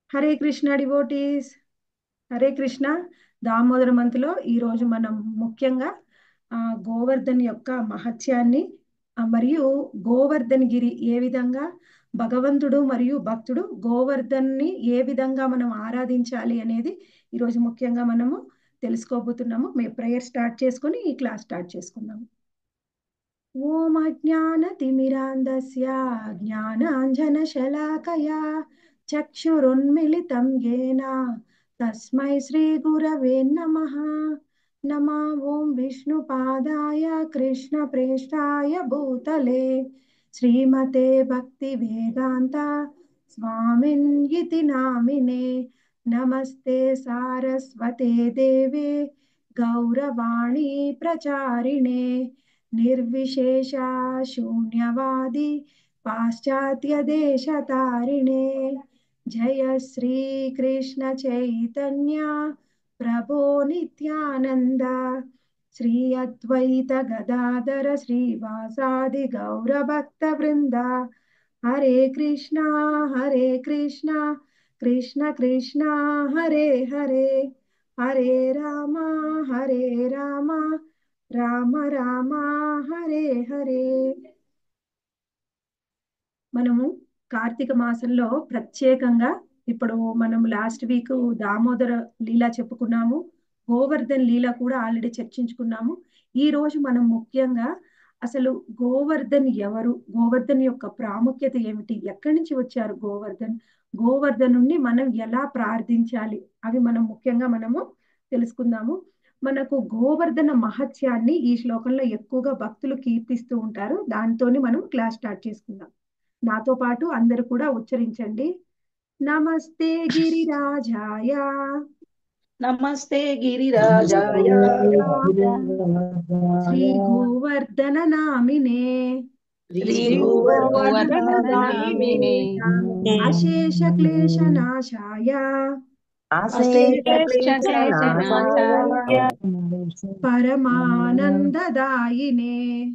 Hare Krishna devotees Hare Krishna Damodara మంతులో ఈరోజు మనం ముఖ్యంగా ఆ గోవర్ధన్ యొక్క మహత్యాన్ని ఆ, మరియు గోవర్ధన్ గిరి ఏ విధంగా భగవంతుడు మరియు భక్తుడు గోవర్ధన్ని ఏ విధంగా మనం ఆరాధించాలి అనేది ఈరోజు ముఖ్యంగా మనము తెలుసుకోబోతున్నాము మేము ప్రేయర్ స్టార్ట్ చేసుకొని ఈ క్లాస్ స్టార్ట్ చేసుకుందాము ఓం అజ్ఞానతిమిరాంధస్య జ్ఞానాంజనశలాకయా చక్షురున్మిళితం येन తస్మై శ్రీగురవే నమః నమా ఓం విష్ణుపాదాయ కృష్ణప్రేష్టాయ భూతలే శ్రీమతే భక్తివేదాంత స్వామిన్ ఇతి నామినే నమస్తే సారస్వతే దేవే గౌరవాణి ప్రచారిణే నిర్విశేష శూన్యవాది పాశ్చాత్య దేశతారిణే జయ శ్రీ కృష్ణ చైతన్య ప్రభో నిత్యానంద శ్రీ అద్వైత గదాధర శ్రీవాసాది గౌరభక్త వృంద హరే కృష్ణ హరే కృష్ణ కృష్ణ కృష్ణ హరే హరే హరే రామ హరే రామ రామ రామ హరే హరే మనము కార్తీక మాసంలో ప్రత్యేకంగా ఇప్పుడు మనం లాస్ట్ వీక్ దామోదర లీల చెప్పుకున్నాము గోవర్ధన్ లీల కూడా ఆల్రెడీ చర్చించుకున్నాము ఈ రోజు మనం ముఖ్యంగా అసలు గోవర్ధన్ ఎవరు గోవర్ధన్ యొక్క ప్రాముఖ్యత ఏమిటి ఎక్కడి నుంచి వచ్చారు గోవర్ధన్ గోవర్ధనుణ్ణి మనం ఎలా ప్రార్థించాలి అవి మనం ముఖ్యంగా మనము తెలుసుకుందాము మనకు గోవర్ధన మహత్యాన్ని ఈ శ్లోకంలో ఎక్కువగా భక్తులు కీర్తిస్తూ ఉంటారు దాంతోని మనం క్లాస్ స్టార్ట్ చేసుకుందాం నాతో పాటు అందరు కూడా ఉచ్చరించండి నమస్తే గిరిరాజాయ నమస్తే గిరిరాజాయ శ్రీ గోవర్ధన నామినే శ్రీ గోవర్ధననామినే అశేష క్లేశ నాశాయ పరమానందదాయినే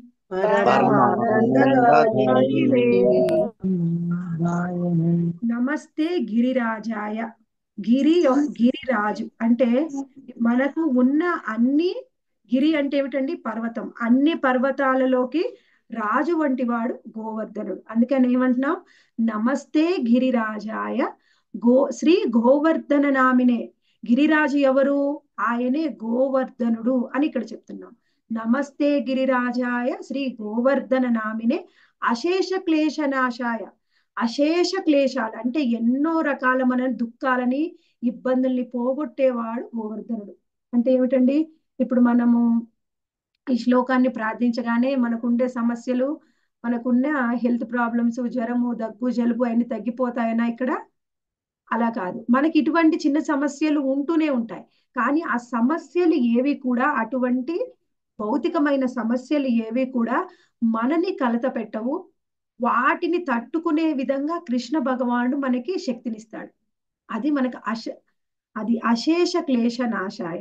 నమస్తే గిరిరాజాయ గిరి గిరిరాజు అంటే మనకు ఉన్న అన్ని గిరి అంటే ఏమిటండి పర్వతం అన్ని పర్వతాలలోకి రాజు వంటి వాడు గోవర్ధనుడు అందుకని ఏమంటున్నాం నమస్తే గిరిరాజాయ గో శ్రీ గోవర్ధన నామినే గిరిరాజు ఎవరు ఆయనే గోవర్ధనుడు అని ఇక్కడ చెప్తున్నాం నమస్తే గిరిరాజాయ శ్రీ గోవర్ధన నామినే అశేష క్లేశనాశాయ అశేష క్లేశాలు అంటే ఎన్నో రకాల మన దుఃఖాలని ఇబ్బందుల్ని పోగొట్టేవాడు గోవర్ధనుడు అంటే ఏమిటండి ఇప్పుడు మనము ఈ శ్లోకాన్ని ప్రార్థించగానే మనకుండే సమస్యలు మనకున్న హెల్త్ ప్రాబ్లమ్స్ జ్వరము దగ్గు జలుబు అన్ని తగ్గిపోతాయనా ఇక్కడ అలా కాదు మనకి ఇటువంటి చిన్న సమస్యలు ఉంటూనే ఉంటాయి కానీ ఆ సమస్యలు ఏవి కూడా అటువంటి భౌతికమైన సమస్యలు ఏవి కూడా మనని కలత పెట్టవు వాటిని తట్టుకునే విధంగా కృష్ణ భగవానుడు మనకి శక్తినిస్తాడు అది మనకు అశ అది అశేష క్లేశ నాశాయ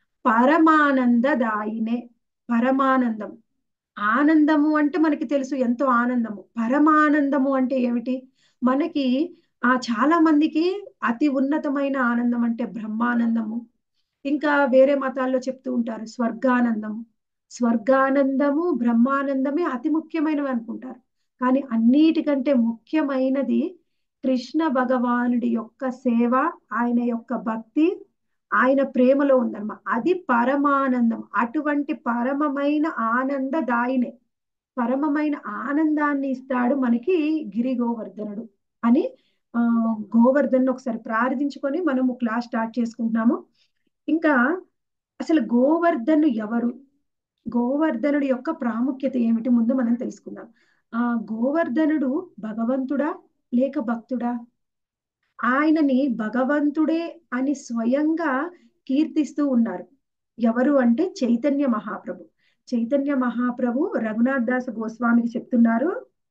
పరమానందదాయినే పరమానందం ఆనందము అంటే మనకి తెలుసు ఎంతో ఆనందము పరమానందము అంటే ఏమిటి మనకి ఆ చాలా మందికి అతి ఉన్నతమైన ఆనందం అంటే బ్రహ్మానందము ఇంకా వేరే మతాల్లో చెప్తూ ఉంటారు స్వర్గానందము స్వర్గానందము బ్రహ్మానందమే అతి ముఖ్యమైనవి అనుకుంటారు కానీ అన్నిటికంటే ముఖ్యమైనది కృష్ణ భగవానుడి యొక్క సేవ ఆయన యొక్క భక్తి ఆయన ప్రేమలో ఉందన్నమాట అది పరమానందం అటువంటి పరమమైన ఆనందదాయినే పరమమైన ఆనందాన్ని ఇస్తాడు మనకి గిరి గోవర్ధనుడు అని ఆ గోవర్ధన్ ఒకసారి ప్రార్థించుకొని మనము క్లాస్ స్టార్ట్ చేసుకుంటున్నాము ఇంకా అసలు గోవర్ధను ఎవరు గోవర్ధనుడి యొక్క ప్రాముఖ్యత ఏమిటి ముందు మనం తెలుసుకుందాం ఆ గోవర్ధనుడు భగవంతుడా లేక భక్తుడా ఆయనని భగవంతుడే అని స్వయంగా కీర్తిస్తూ ఉన్నారు ఎవరు అంటే చైతన్య మహాప్రభు చైతన్య మహాప్రభు రఘునాథ్ దాస్ గోస్వామికి చెప్తున్నారు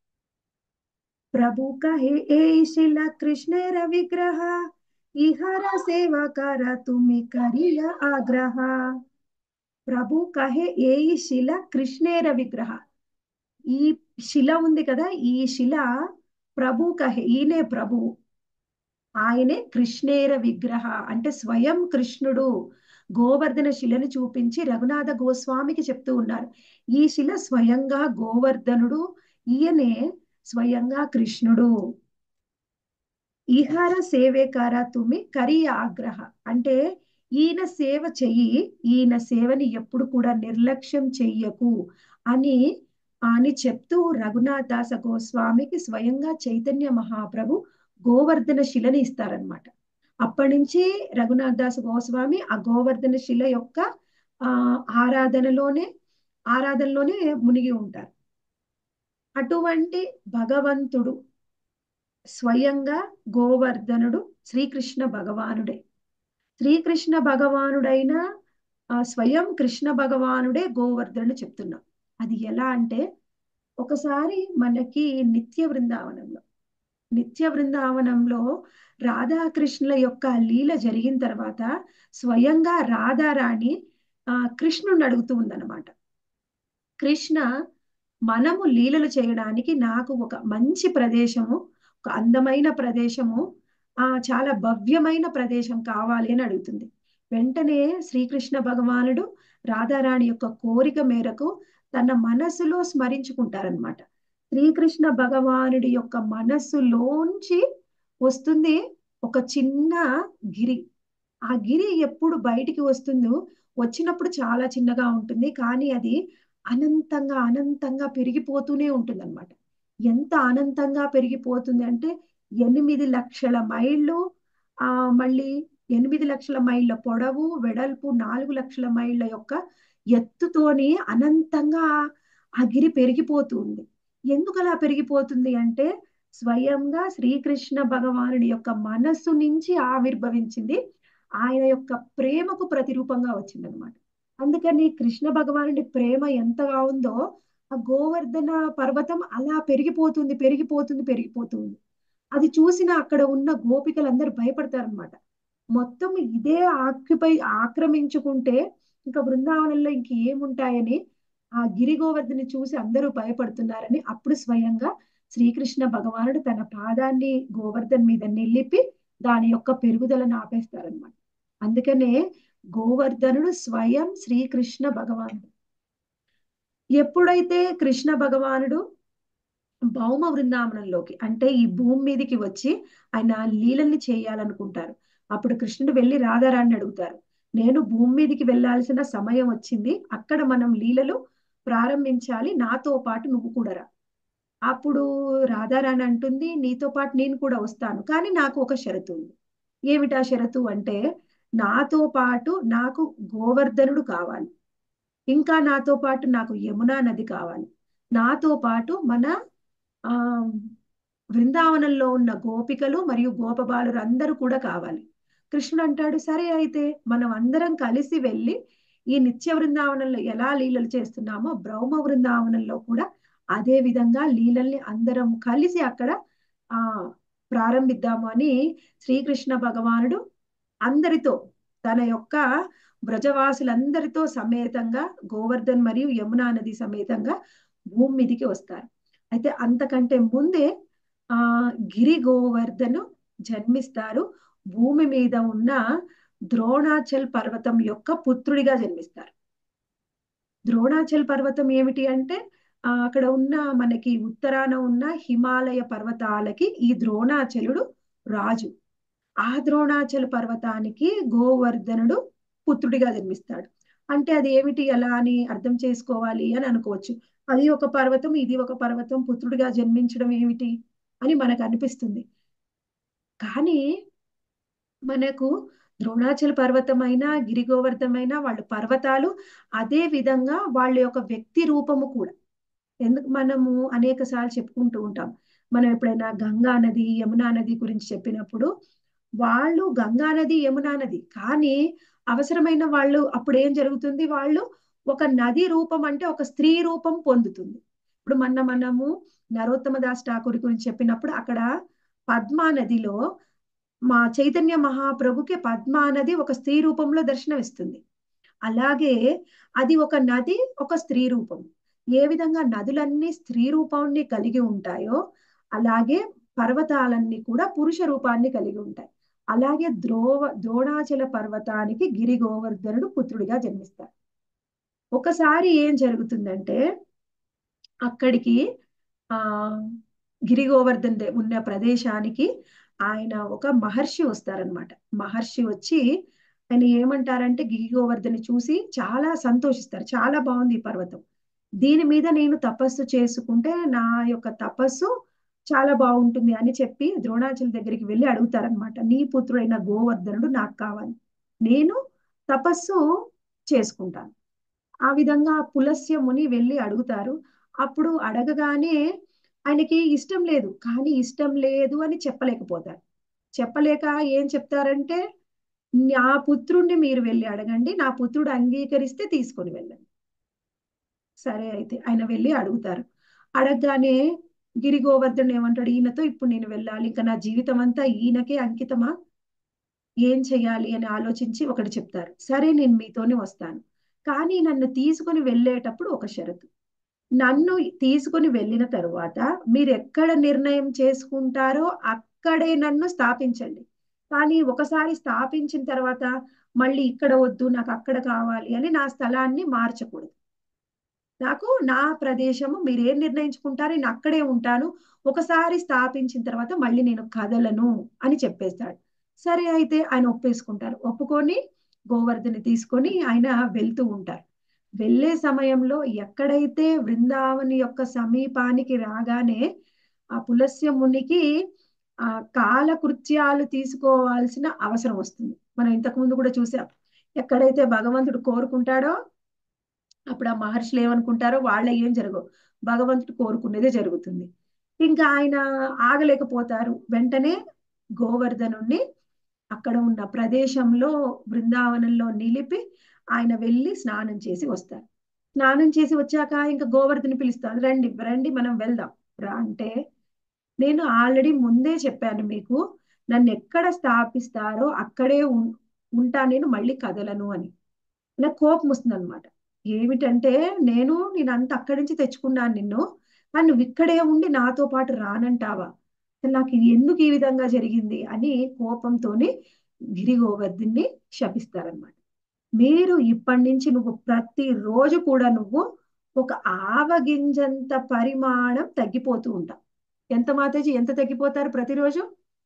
ప్రభు కహే ఏ శిల కృష్ణేర విగ్రహ ఇహర సేవ కర తుమి కరియ ఆగ్రహ ప్రభు కహే ఏ శిల కృష్ణేర విగ్రహ ఈ శిల ఉంది కదా ఈ శిల ప్రభు కహే ఈయనే ప్రభు ఆయనే కృష్ణేర విగ్రహ అంటే స్వయం కృష్ణుడు గోవర్ధన శిలను చూపించి రఘునాథ గోస్వామికి చెప్తూ ఉన్నారు ఈ శిల స్వయంగా గోవర్ధనుడు ఈయనే స్వయంగా కృష్ణుడు ఈహార సేవేకార తుమి కరి ఆగ్రహ అంటే ఈయన సేవ చెయ్యి ఈయన సేవని ఎప్పుడు కూడా నిర్లక్ష్యం చెయ్యకు అని అని చెప్తూ రఘునాథ్ దాస గోస్వామికి స్వయంగా చైతన్య మహాప్రభు గోవర్ధన శిలని ఇస్తారనమాట అప్పటి నుంచి రఘునాథ్ దాస్ గోస్వామి ఆ గోవర్ధన శిల యొక్క ఆ ఆరాధనలోనే ఆరాధనలోనే మునిగి ఉంటారు అటువంటి భగవంతుడు స్వయంగా గోవర్ధనుడు శ్రీకృష్ణ భగవానుడే శ్రీకృష్ణ భగవానుడైన ఆ స్వయం కృష్ణ భగవానుడే గోవర్ధనుడు చెప్తున్నాం అది ఎలా అంటే ఒకసారి మనకి నిత్య బృందావనంలో నిత్య బృందావనంలో రాధాకృష్ణుల యొక్క లీల జరిగిన తర్వాత స్వయంగా రాధారాణి ఆ కృష్ణుని అడుగుతూ ఉందన్నమాట కృష్ణ మనము లీలలు చేయడానికి నాకు ఒక మంచి ప్రదేశము ఒక అందమైన ప్రదేశము ఆ చాలా భవ్యమైన ప్రదేశం కావాలి అని అడుగుతుంది వెంటనే శ్రీకృష్ణ భగవానుడు రాధారాణి యొక్క కోరిక మేరకు తన మనసులో స్మరించుకుంటారనమాట శ్రీకృష్ణ భగవానుడి యొక్క మనస్సులోంచి వస్తుంది ఒక చిన్న గిరి ఆ గిరి ఎప్పుడు బయటికి వస్తుందో వచ్చినప్పుడు చాలా చిన్నగా ఉంటుంది కానీ అది అనంతంగా అనంతంగా పెరిగిపోతూనే ఉంటుంది అనమాట ఎంత అనంతంగా పెరిగిపోతుంది అంటే ఎనిమిది లక్షల మైళ్ళు ఆ మళ్ళీ ఎనిమిది లక్షల మైళ్ళ పొడవు వెడల్పు నాలుగు లక్షల మైళ్ళ యొక్క ఎత్తుతోని అనంతంగా ఆ గిరి పెరిగిపోతుంది ఎందుకు అలా పెరిగిపోతుంది అంటే స్వయంగా శ్రీకృష్ణ భగవానుడి యొక్క మనస్సు నుంచి ఆవిర్భవించింది ఆయన యొక్క ప్రేమకు ప్రతిరూపంగా వచ్చింది అనమాట అందుకని కృష్ణ భగవానుడి ప్రేమ ఎంతగా ఉందో ఆ గోవర్ధన పర్వతం అలా పెరిగిపోతుంది పెరిగిపోతుంది పెరిగిపోతుంది అది చూసిన అక్కడ ఉన్న గోపికలందరూ భయపడతారనమాట మొత్తం ఇదే ఆక్యుపై ఆక్రమించుకుంటే ఇంకా బృందావనంలో ఇంక ఏముంటాయని ఆ గిరి గోవర్ధని చూసి అందరూ భయపడుతున్నారని అప్పుడు స్వయంగా శ్రీకృష్ణ భగవానుడు తన పాదాన్ని గోవర్ధన్ మీద నిలిపి దాని యొక్క పెరుగుదలను ఆపేస్తారనమాట అందుకనే గోవర్ధనుడు స్వయం శ్రీకృష్ణ భగవానుడు ఎప్పుడైతే కృష్ణ భగవానుడు భౌమ బృందావనంలోకి అంటే ఈ భూమి మీదకి వచ్చి ఆయన లీలల్ని చేయాలనుకుంటారు అప్పుడు కృష్ణుడు వెళ్ళి రాధారాన్ని అడుగుతారు నేను భూమి మీదకి వెళ్ళాల్సిన సమయం వచ్చింది అక్కడ మనం లీలలు ప్రారంభించాలి నాతో పాటు నువ్వు కూడా రా అప్పుడు రాధారాణి అంటుంది నీతో పాటు నేను కూడా వస్తాను కానీ నాకు ఒక షరతు ఉంది ఏమిటా షరతు అంటే నాతో పాటు నాకు గోవర్ధనుడు కావాలి ఇంకా నాతో పాటు నాకు యమునా నది కావాలి నాతో పాటు మన ఆ బృందావనంలో ఉన్న గోపికలు మరియు గోపబాలురు అందరూ కూడా కావాలి కృష్ణుడు అంటాడు సరే అయితే మనం అందరం కలిసి వెళ్ళి ఈ నిత్య బృందావనంలో ఎలా లీలలు చేస్తున్నామో బ్రహ్మ బృందావనంలో కూడా అదే విధంగా లీలల్ని అందరం కలిసి అక్కడ ఆ ప్రారంభిద్దాము అని శ్రీకృష్ణ భగవానుడు అందరితో తన యొక్క బ్రజవాసులందరితో సమేతంగా గోవర్ధన్ మరియు యమునా నది సమేతంగా భూమి మీదికి వస్తారు అయితే అంతకంటే ముందే ఆ గిరి గోవర్ధను జన్మిస్తారు భూమి మీద ఉన్న ద్రోణాచల్ పర్వతం యొక్క పుత్రుడిగా జన్మిస్తారు ద్రోణాచల్ పర్వతం ఏమిటి అంటే ఆ అక్కడ ఉన్న మనకి ఉత్తరాన ఉన్న హిమాలయ పర్వతాలకి ఈ ద్రోణాచలుడు రాజు ఆ ద్రోణాచల పర్వతానికి గోవర్ధనుడు పుత్రుడిగా జన్మిస్తాడు అంటే అది ఏమిటి ఎలా అని అర్థం చేసుకోవాలి అని అనుకోవచ్చు అది ఒక పర్వతం ఇది ఒక పర్వతం పుత్రుడిగా జన్మించడం ఏమిటి అని మనకు అనిపిస్తుంది కానీ మనకు ద్రోణాచల పర్వతమైన గిరిగోవర్ధమైనా వాళ్ళు పర్వతాలు అదే విధంగా వాళ్ళ యొక్క వ్యక్తి రూపము కూడా ఎందుకు మనము అనేక సార్లు చెప్పుకుంటూ ఉంటాం మనం ఎప్పుడైనా గంగా నది యమునా నది గురించి చెప్పినప్పుడు వాళ్ళు గంగా నది యమునా నది కానీ అవసరమైన వాళ్ళు అప్పుడు ఏం జరుగుతుంది వాళ్ళు ఒక నది రూపం అంటే ఒక స్త్రీ రూపం పొందుతుంది ఇప్పుడు మొన్న మనము నరోత్తమ దాస్ ఠాకూర్ గురించి చెప్పినప్పుడు అక్కడ పద్మా నదిలో మా చైతన్య మహాప్రభుకి పద్మా నది ఒక స్త్రీ రూపంలో దర్శనమిస్తుంది అలాగే అది ఒక నది ఒక స్త్రీ రూపం ఏ విధంగా నదులన్నీ స్త్రీ రూపాన్ని కలిగి ఉంటాయో అలాగే పర్వతాలన్నీ కూడా పురుష రూపాన్ని కలిగి ఉంటాయి అలాగే ద్రోవ ద్రోణాచల పర్వతానికి గిరి గోవర్ధనుడు పుత్రుడిగా జన్మిస్తాడు ఒకసారి ఏం జరుగుతుందంటే అక్కడికి ఆ గిరి గోవర్ధన్ దే- ఉన్న ప్రదేశానికి ఆయన ఒక మహర్షి వస్తారనమాట మహర్షి వచ్చి ఆయన ఏమంటారంటే గిరి గోవర్ధని చూసి చాలా సంతోషిస్తారు చాలా బాగుంది ఈ పర్వతం దీని మీద నేను తపస్సు చేసుకుంటే నా యొక్క తపస్సు చాలా బాగుంటుంది అని చెప్పి ద్రోణాచల్ దగ్గరికి వెళ్ళి అడుగుతారనమాట నీ పుత్రుడైన గోవర్ధనుడు నాకు కావాలి నేను తపస్సు చేసుకుంటాను ఆ విధంగా పులస్య ముని వెళ్ళి అడుగుతారు అప్పుడు అడగగానే ఆయనకి ఇష్టం లేదు కానీ ఇష్టం లేదు అని చెప్పలేకపోతారు చెప్పలేక ఏం చెప్తారంటే నా పుత్రుణ్ణి మీరు వెళ్ళి అడగండి నా పుత్రుడు అంగీకరిస్తే తీసుకొని వెళ్ళండి సరే అయితే ఆయన వెళ్ళి అడుగుతారు అడగగానే గిరి గోవర్ధన్ ఏమంటాడు ఈయనతో ఇప్పుడు నేను వెళ్ళాలి ఇంకా నా జీవితం అంతా ఈయనకే అంకితమా ఏం చెయ్యాలి అని ఆలోచించి ఒకటి చెప్తారు సరే నేను మీతోనే వస్తాను కానీ నన్ను తీసుకొని వెళ్ళేటప్పుడు ఒక షరతు నన్ను తీసుకొని వెళ్ళిన తరువాత మీరు ఎక్కడ నిర్ణయం చేసుకుంటారో అక్కడే నన్ను స్థాపించండి కానీ ఒకసారి స్థాపించిన తర్వాత మళ్ళీ ఇక్కడ వద్దు నాకు అక్కడ కావాలి అని నా స్థలాన్ని మార్చకూడదు నాకు నా ప్రదేశము మీరు ఏం నిర్ణయించుకుంటారో నేను అక్కడే ఉంటాను ఒకసారి స్థాపించిన తర్వాత మళ్ళీ నేను కదలను అని చెప్పేస్తాడు సరే అయితే ఆయన ఒప్పేసుకుంటారు ఒప్పుకొని గోవర్ధని తీసుకొని ఆయన వెళ్తూ ఉంటారు వెళ్ళే సమయంలో ఎక్కడైతే బృందావని యొక్క సమీపానికి రాగానే ఆ పులస్య మునికి ఆ కాలకృత్యాలు తీసుకోవాల్సిన అవసరం వస్తుంది మనం ఇంతకు ముందు కూడా చూసాం ఎక్కడైతే భగవంతుడు కోరుకుంటాడో అప్పుడు ఆ మహర్షులు ఏమనుకుంటారో వాళ్ళ ఏం జరగవు భగవంతుడు కోరుకునేదే జరుగుతుంది ఇంకా ఆయన ఆగలేకపోతారు వెంటనే గోవర్ధనుణ్ణి అక్కడ ఉన్న ప్రదేశంలో బృందావనంలో నిలిపి ఆయన వెళ్ళి స్నానం చేసి వస్తారు స్నానం చేసి వచ్చాక ఇంకా గోవర్ధని పిలుస్తాను రండి రండి మనం వెళ్దాం రా అంటే నేను ఆల్రెడీ ముందే చెప్పాను మీకు నన్ను ఎక్కడ స్థాపిస్తారో అక్కడే ఉం- ఉంటా నేను మళ్ళీ కదలను అని నాకు కోపం వస్తుంది అనమాట ఏమిటంటే నేను నేను అంత అక్కడి నుంచి తెచ్చుకున్నాను నిన్ను కానీ నువ్వు ఇక్కడే ఉండి నాతో పాటు రానంటావా అసలు నాకు ఇది ఎందుకు ఈ విధంగా జరిగింది అని కోపంతోని గిరి గోవర్ధన్ని శపిస్తారనమాట మీరు ఇప్పటి నుంచి నువ్వు ప్రతిరోజు కూడా నువ్వు ఒక ఆవగింజంత పరిమాణం తగ్గిపోతూ ఉంటావు ఎంత మాతాజీ ఎంత తగ్గిపోతారు ప్రతిరోజు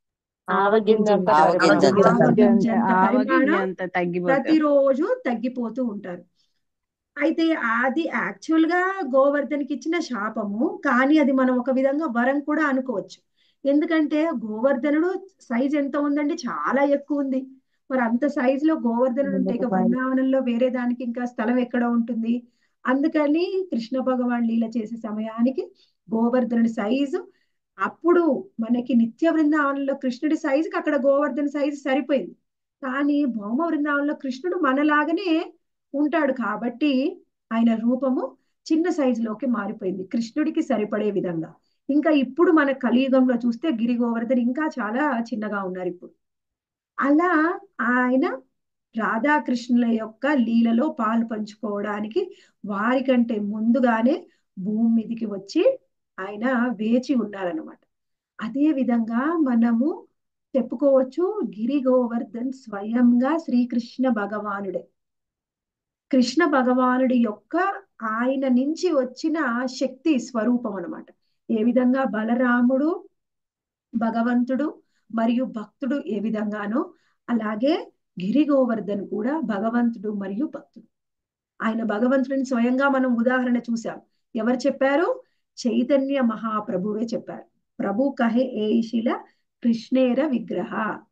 ఆవగింజంత ఆవగింజంత. ఆవగింజంత పరిమాణం ఆవగింజంత తగ్గిపోతారు ప్రతిరోజు తగ్గిపోతూ ఉంటారు అయితే అది యాక్చువల్ గా గోవర్ధన్కి ఇచ్చిన శాపము కానీ అది మనం ఒక విధంగా వరం కూడా అనుకోవచ్చు ఎందుకంటే గోవర్ధనుడు సైజ్ ఎంత ఉందండి చాలా ఎక్కువ ఉంది మరి అంత సైజ్ లో గోవర్ధనుడు ఉంటే ఇక బృందావనంలో వేరే దానికి ఇంకా స్థలం ఎక్కడ ఉంటుంది అందుకని కృష్ణ భగవాన్ లీల చేసే సమయానికి గోవర్ధనుడి సైజు అప్పుడు మనకి నిత్య బృందావనంలో కృష్ణుడి సైజుకి అక్కడ గోవర్ధన సైజు సరిపోయింది కానీ భౌమ బృందావనంలో కృష్ణుడు మనలాగానే ఉంటాడు కాబట్టి ఆయన రూపము చిన్న సైజులోకి మారిపోయింది కృష్ణుడికి సరిపడే విధంగా ఇంకా ఇప్పుడు మన కలియుగంలో చూస్తే గిరి గోవర్ధన్ ఇంకా చాలా చిన్నగా ఉన్నారు ఇప్పుడు అలా ఆయన రాధాకృష్ణుల యొక్క లీలలో పాలు పంచుకోవడానికి వారికంటే ముందుగానే భూమి మీదకి వచ్చి ఆయన వేచి ఉన్నారనమాట అదే విధంగా మనము చెప్పుకోవచ్చు గిరి గోవర్ధన్ స్వయంగా శ్రీకృష్ణ భగవానుడే కృష్ణ భగవానుడి యొక్క ఆయన నుంచి వచ్చిన శక్తి స్వరూపం అన్నమాట ఏ విధంగా బలరాముడు భగవంతుడు మరియు భక్తుడు ఏ విధంగానో అలాగే గిరి గోవర్ధన్ కూడా భగవంతుడు మరియు భక్తుడు ఆయన భగవంతుడిని స్వయంగా మనం ఉదాహరణ చూసాం ఎవరు చెప్పారు చైతన్య మహాప్రభువే చెప్పారు ప్రభు కహే ఏషిల కృష్ణేర విగ్రహ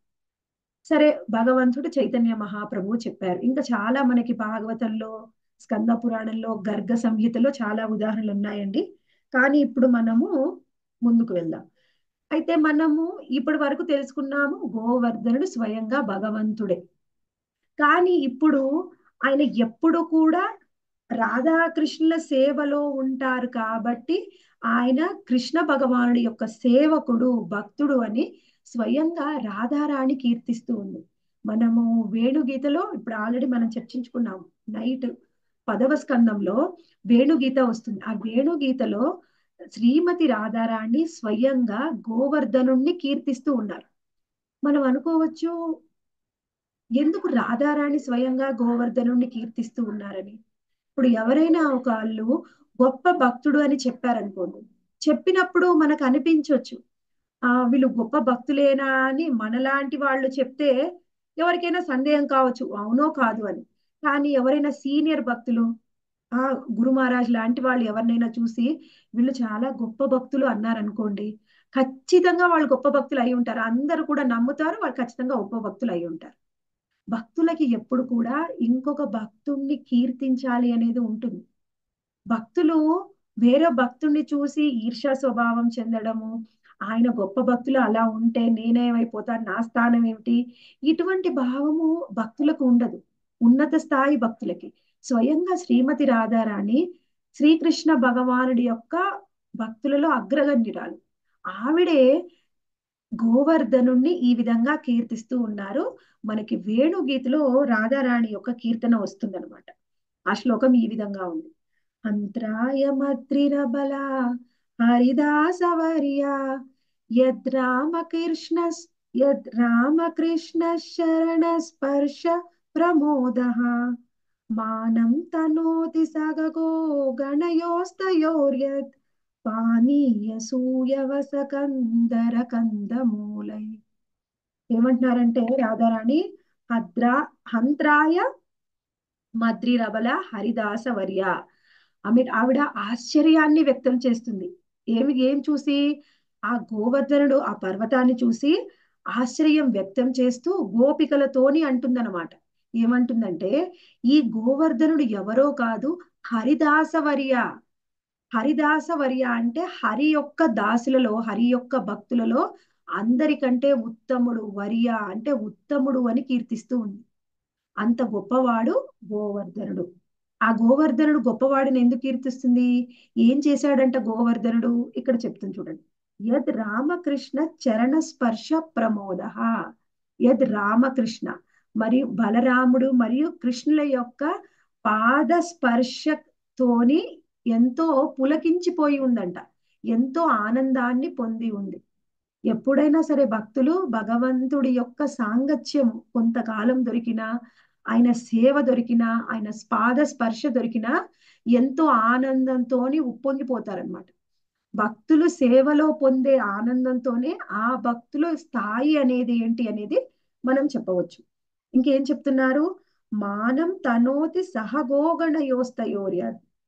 సరే భగవంతుడు చైతన్య మహాప్రభువు చెప్పారు ఇంకా చాలా మనకి భాగవతంలో స్కంద పురాణంలో గర్గ సంహితలో చాలా ఉదాహరణలు ఉన్నాయండి కానీ ఇప్పుడు మనము ముందుకు వెళ్దాం అయితే మనము ఇప్పటి వరకు తెలుసుకున్నాము గోవర్ధనుడు స్వయంగా భగవంతుడే కానీ ఇప్పుడు ఆయన ఎప్పుడు కూడా రాధాకృష్ణుల సేవలో ఉంటారు కాబట్టి ఆయన కృష్ణ భగవానుడి యొక్క సేవకుడు భక్తుడు అని స్వయంగా రాధారాణి కీర్తిస్తూ ఉంది మనము వేణుగీతలో ఇప్పుడు ఆల్రెడీ మనం చర్చించుకున్నాం నైట్ పదవ స్కందంలో వేణుగీత వస్తుంది ఆ వేణుగీతలో శ్రీమతి రాధారాణి స్వయంగా గోవర్ధనుణ్ణి కీర్తిస్తూ ఉన్నారు మనం అనుకోవచ్చు ఎందుకు రాధారాణి స్వయంగా గోవర్ధనుణ్ణి కీర్తిస్తూ ఉన్నారని ఇప్పుడు ఎవరైనా ఒక వాళ్ళు గొప్ప భక్తుడు అని చెప్పారనుకోండి చెప్పినప్పుడు మనకు అనిపించవచ్చు ఆ వీళ్ళు గొప్ప భక్తులేనా అని మనలాంటి వాళ్ళు చెప్తే ఎవరికైనా సందేహం కావచ్చు అవునో కాదు అని కానీ ఎవరైనా సీనియర్ భక్తులు ఆ గురు మహారాజ్ లాంటి వాళ్ళు ఎవరినైనా చూసి వీళ్ళు చాలా గొప్ప భక్తులు అన్నారనుకోండి ఖచ్చితంగా వాళ్ళు గొప్ప భక్తులు అయి ఉంటారు అందరూ కూడా నమ్ముతారు వాళ్ళు ఖచ్చితంగా గొప్ప భక్తులు అయి ఉంటారు భక్తులకి ఎప్పుడు కూడా ఇంకొక భక్తుణ్ణి కీర్తించాలి అనేది ఉంటుంది భక్తులు వేరే భక్తుణ్ణి చూసి ఈర్ష్య స్వభావం చెందడము ఆయన గొప్ప భక్తులు అలా ఉంటే నేనేమైపోతాను నా స్థానం ఏమిటి ఇటువంటి భావము భక్తులకు ఉండదు ఉన్నత స్థాయి భక్తులకి స్వయంగా శ్రీమతి రాధారాణి శ్రీకృష్ణ భగవానుడి యొక్క భక్తులలో అగ్రగణ్యురాలు ఆవిడే గోవర్ధనుణ్ణి ఈ విధంగా కీర్తిస్తూ ఉన్నారు మనకి వేణుగీతలో రాధారాణి యొక్క కీర్తన వస్తుందన్నమాట ఆ శ్లోకం ఈ విధంగా ఉంది అంత్రాయ మద్రిరబల హరిదాసవర్య యద్ రామకృష్ణ యద్ రామకృష్ణ శరణ స్పర్శ ప్రమోద మానం తనోతి సగగో గణయోస్తయోర్యత్ పానీయసూయవస కందర కందమూలై ఏమంటున్నారంటే రాధారాణి హద్రా హంత్రాయ మద్రిరబల హరిదాస వర్య ఆమె ఆవిడ ఆశ్చర్యాన్ని వ్యక్తం చేస్తుంది ఏమి ఏం చూసి ఆ గోవర్ధనుడు ఆ పర్వతాన్ని చూసి ఆశ్చర్యం వ్యక్తం చేస్తూ గోపికలతోని అంటుందన్నమాట ఏమంటుందంటే ఈ గోవర్ధనుడు ఎవరో కాదు హరిదాసవర్య హరిదాసవర్య అంటే హరి యొక్క దాసులలో హరి యొక్క భక్తులలో అందరికంటే ఉత్తముడు వర్య అంటే ఉత్తముడు అని కీర్తిస్తూ ఉంది అంత గొప్పవాడు గోవర్ధనుడు ఆ గోవర్ధనుడు గొప్పవాడిని ఎందుకు కీర్తిస్తుంది ఏం చేశాడంట గోవర్ధనుడు ఇక్కడ చెప్తుంది చూడండి యద్ రామకృష్ణ చరణ స్పర్శ ప్రమోద యద్ రామకృష్ణ మరియు బలరాముడు మరియు కృష్ణుల యొక్క పాద స్పర్శతోని ఎంతో పులకించిపోయి ఉందంట ఎంతో ఆనందాన్ని పొంది ఉంది ఎప్పుడైనా సరే భక్తులు భగవంతుడి యొక్క సాంగత్యం కొంతకాలం దొరికినా ఆయన సేవ దొరికినా ఆయన పాద స్పర్శ దొరికినా ఎంతో ఆనందంతోని ఉప్పొంగిపోతారనమాట భక్తులు సేవలో పొందే ఆనందంతోనే ఆ భక్తుల స్థాయి అనేది ఏంటి అనేది మనం చెప్పవచ్చు ఇంకేం చెప్తున్నారు మానం తనోతి సహగోగణ యోస్తయోర్య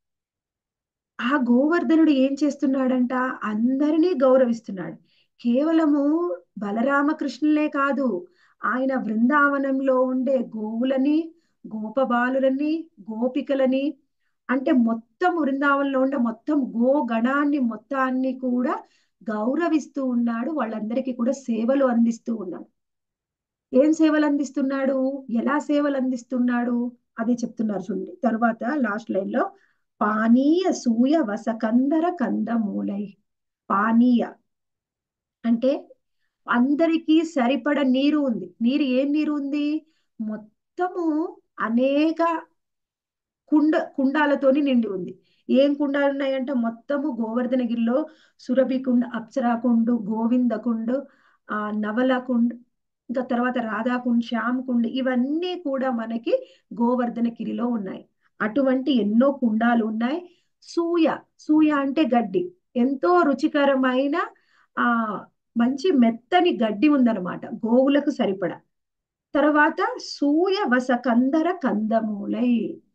ఆ గోవర్ధనుడు ఏం చేస్తున్నాడంట అందరినీ గౌరవిస్తున్నాడు కేవలము బలరామకృష్ణులే కాదు ఆయన బృందావనంలో ఉండే గోవులని గోపబాలులని గోపికలని అంటే మొత్తం బృందావనంలో ఉండే మొత్తం గో గణాన్ని మొత్తాన్ని కూడా గౌరవిస్తూ ఉన్నాడు వాళ్ళందరికీ కూడా సేవలు అందిస్తూ ఉన్నాడు ఏం సేవలు అందిస్తున్నాడు ఎలా సేవలు అందిస్తున్నాడు అది చెప్తున్నారు చూడండి తర్వాత లాస్ట్ లైన్ లో పానీయ సూయ వసకందర కందమూలై పానీయ అంటే అందరికీ సరిపడ నీరు ఉంది నీరు ఏం నీరు ఉంది మొత్తము అనేక కుండ కుండాలతోని నిండి ఉంది ఏం కుండాలు ఉన్నాయంటే మొత్తము గోవర్ధనగిరిలో సురభి కుండ అప్సరా కుండు గోవింద కుండు ఆ నవల కుండ్ ఇంకా తర్వాత రాధాకుండ్ శ్యామ్ కుండ్ ఇవన్నీ కూడా మనకి గోవర్ధనగిరిలో ఉన్నాయి అటువంటి ఎన్నో కుండాలు ఉన్నాయి సూయ సూయ అంటే గడ్డి ఎంతో రుచికరమైన ఆ మంచి మెత్తని గడ్డి ఉందన్నమాట గోవులకు సరిపడ తర్వాత సూయ వస కందర కందమూలై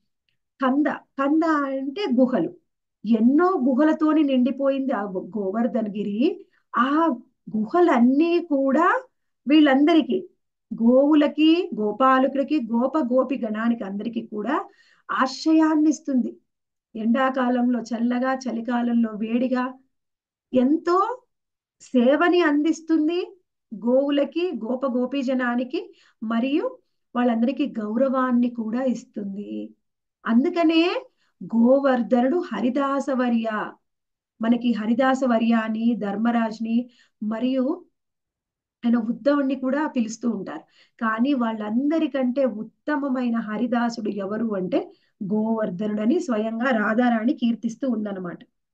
కంద కంద అంటే గుహలు ఎన్నో గుహలతోని నిండిపోయింది ఆ గోవర్ధనగిరి ఆ గుహలన్నీ కూడా వీళ్ళందరికీ గోవులకి గోపాలకులకి గోప గోపి గణానికి అందరికీ కూడా ఆశ్రయాన్ని ఇస్తుంది ఎండాకాలంలో చల్లగా చలికాలంలో వేడిగా ఎంతో సేవని అందిస్తుంది గోవులకి గోప గోపీ జనానికి మరియు వాళ్ళందరికీ గౌరవాన్ని కూడా ఇస్తుంది అందుకనే గోవర్ధనుడు హరిదాసవర్య మనకి హరిదాసవర్య అని ధర్మరాజ్ని మరియు ఆయన ఉద్ధవుణ్ణి కూడా పిలుస్తూ ఉంటారు కానీ వాళ్ళందరికంటే ఉత్తమమైన హరిదాసుడు ఎవరు అంటే గోవర్ధనుడని స్వయంగా రాధారాణి కీర్తిస్తూ ఉందన్నమాట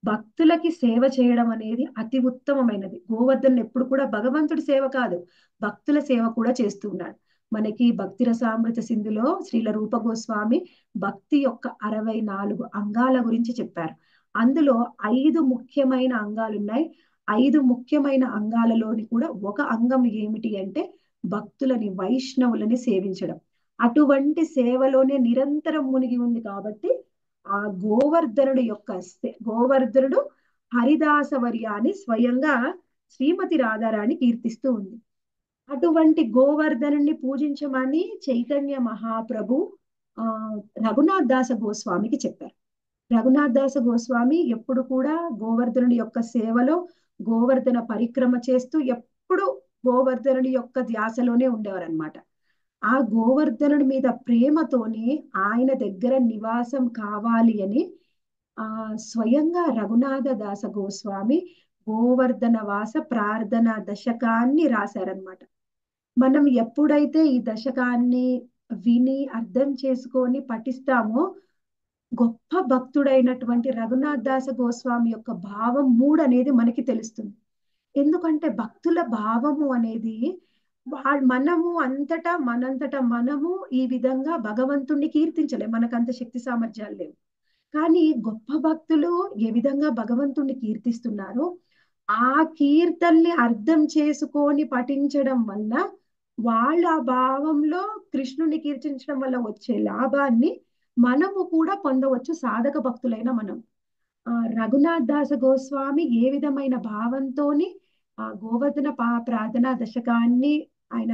భక్తులకి సేవ చేయడం అనేది అతి ఉత్తమమైనది గోవర్ధన్ ఎప్పుడు కూడా భగవంతుడి సేవ కాదు భక్తుల సేవ కూడా చేస్తూ ఉన్నాడు మనకి భక్తి రసామృత సింధులో శ్రీల రూప గోస్వామి భక్తి యొక్క అరవై నాలుగు అంగాల గురించి చెప్పారు అందులో ఐదు ముఖ్యమైన అంగాలు ఉన్నాయి ఐదు ముఖ్యమైన అంగాలలోని కూడా ఒక అంగం ఏమిటి అంటే భక్తులని వైష్ణవులని సేవించడం అటువంటి సేవలోనే నిరంతరం మునిగి ఉంది కాబట్టి ఆ గోవర్ధనుడు యొక్క గోవర్ధనుడు హరిదాసవర్యాన్ని స్వయంగా శ్రీమతి రాధారాణి కీర్తిస్తూ ఉంది అటువంటి గోవర్ధనుణ్ణి పూజించమని చైతన్య మహాప్రభు ఆ రఘునాథ్ దాస గోస్వామికి చెప్పారు రఘునాథ్ దాస గోస్వామి ఎప్పుడు కూడా గోవర్ధనుడి యొక్క సేవలో గోవర్ధన పరిక్రమ చేస్తూ ఎప్పుడు గోవర్ధనుడి యొక్క ధ్యాసలోనే ఉండేవారు అనమాట ఆ గోవర్ధనుడి మీద ప్రేమతోనే ఆయన దగ్గర నివాసం కావాలి అని ఆ స్వయంగా రఘునాథ దాస గోస్వామి గోవర్ధన వాస ప్రార్థన దశకాన్ని రాశారనమాట మనం ఎప్పుడైతే ఈ దశకాన్ని విని అర్థం చేసుకొని పఠిస్తామో గొప్ప భక్తుడైనటువంటి రఘునాథ్ దాస గోస్వామి యొక్క భావం మూడు అనేది మనకి తెలుస్తుంది ఎందుకంటే భక్తుల భావము అనేది మనము అంతటా మనంతటా మనము ఈ విధంగా భగవంతుణ్ణి కీర్తించలేం మనకు అంత శక్తి సామర్థ్యాలు లేవు కానీ గొప్ప భక్తులు ఏ విధంగా భగవంతుణ్ణి కీర్తిస్తున్నారో ఆ కీర్తనని అర్థం చేసుకొని పఠించడం వల్ల వాళ్ళ భావంలో కృష్ణుని కీర్తించడం వల్ల వచ్చే లాభాన్ని మనము కూడా పొందవచ్చు సాధక భక్తులైన మనం ఆ రఘునాథ్ దాస గోస్వామి ఏ విధమైన భావంతోని ఆ గోవర్ధన పా ప్రార్థనా దశకాన్ని ఆయన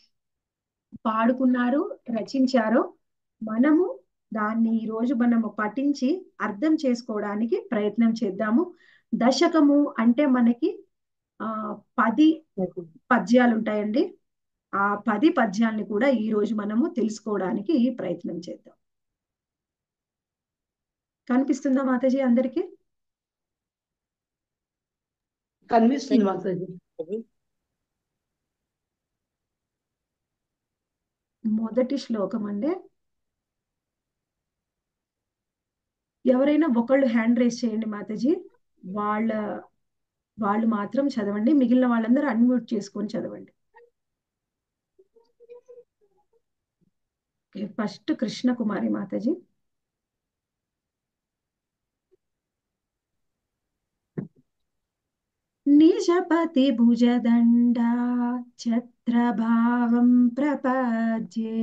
పాడుకున్నారు రచించారో మనము దాన్ని ఈ రోజు మనము పఠించి అర్థం చేసుకోవడానికి ప్రయత్నం చేద్దాము దశకము అంటే మనకి ఆ పది పద్యాలు ఉంటాయండి ఆ పది పద్యాల్ని కూడా ఈ రోజు మనము తెలుసుకోవడానికి ప్రయత్నం చేద్దాం కనిపిస్తుందా మాతాజీ అందరికి కనిపిస్తుంది మాతాజీ మొదటి శ్లోకం అండి ఎవరైనా ఒకళ్ళు హ్యాండ్ రేస్ చేయండి మాతాజీ వాళ్ళ వాళ్ళు మాత్రం చదవండి మిగిలిన వాళ్ళందరూ అన్మ్యూట్ చేసుకొని చదవండి ఫస్ట్ కృష్ణ కుమారి మాతాజీ నిజపతి భుజదండా ఛత్రభావం ప్రపద్యే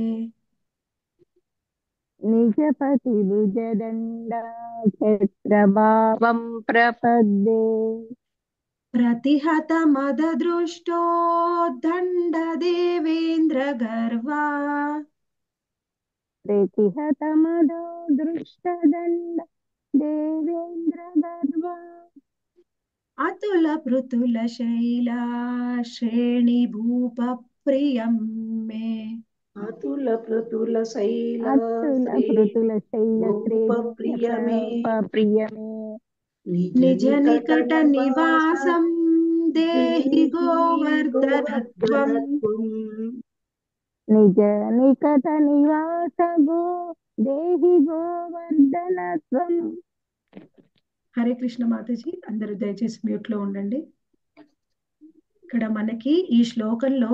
నిజపతి భుజదండ క్షత్రభావం ప్రపద్దే ప్రతిహత మద దృష్టో దండ దేవేంద్ర గర్వా ప్రతిహతమదో దృష్టదండ దేవేంద్ర గర్వ అతుల పృతుల శైల శ్రేణి భూప ప్రియం మే అతుల పృతుల శైల అతుల పృతుల శైల ప్రియమే ప్రియమే నిజ నికట నివాసం దేహి గోవర్ధనత్వం నిజ నికట నివాస గో దేహి గోవర్ధనత్వం హరే కృష్ణ మాతాజీ అందరూ దయచేసి మ్యూట్ లో ఉండండి ఇక్కడ మనకి ఈ శ్లోకంలో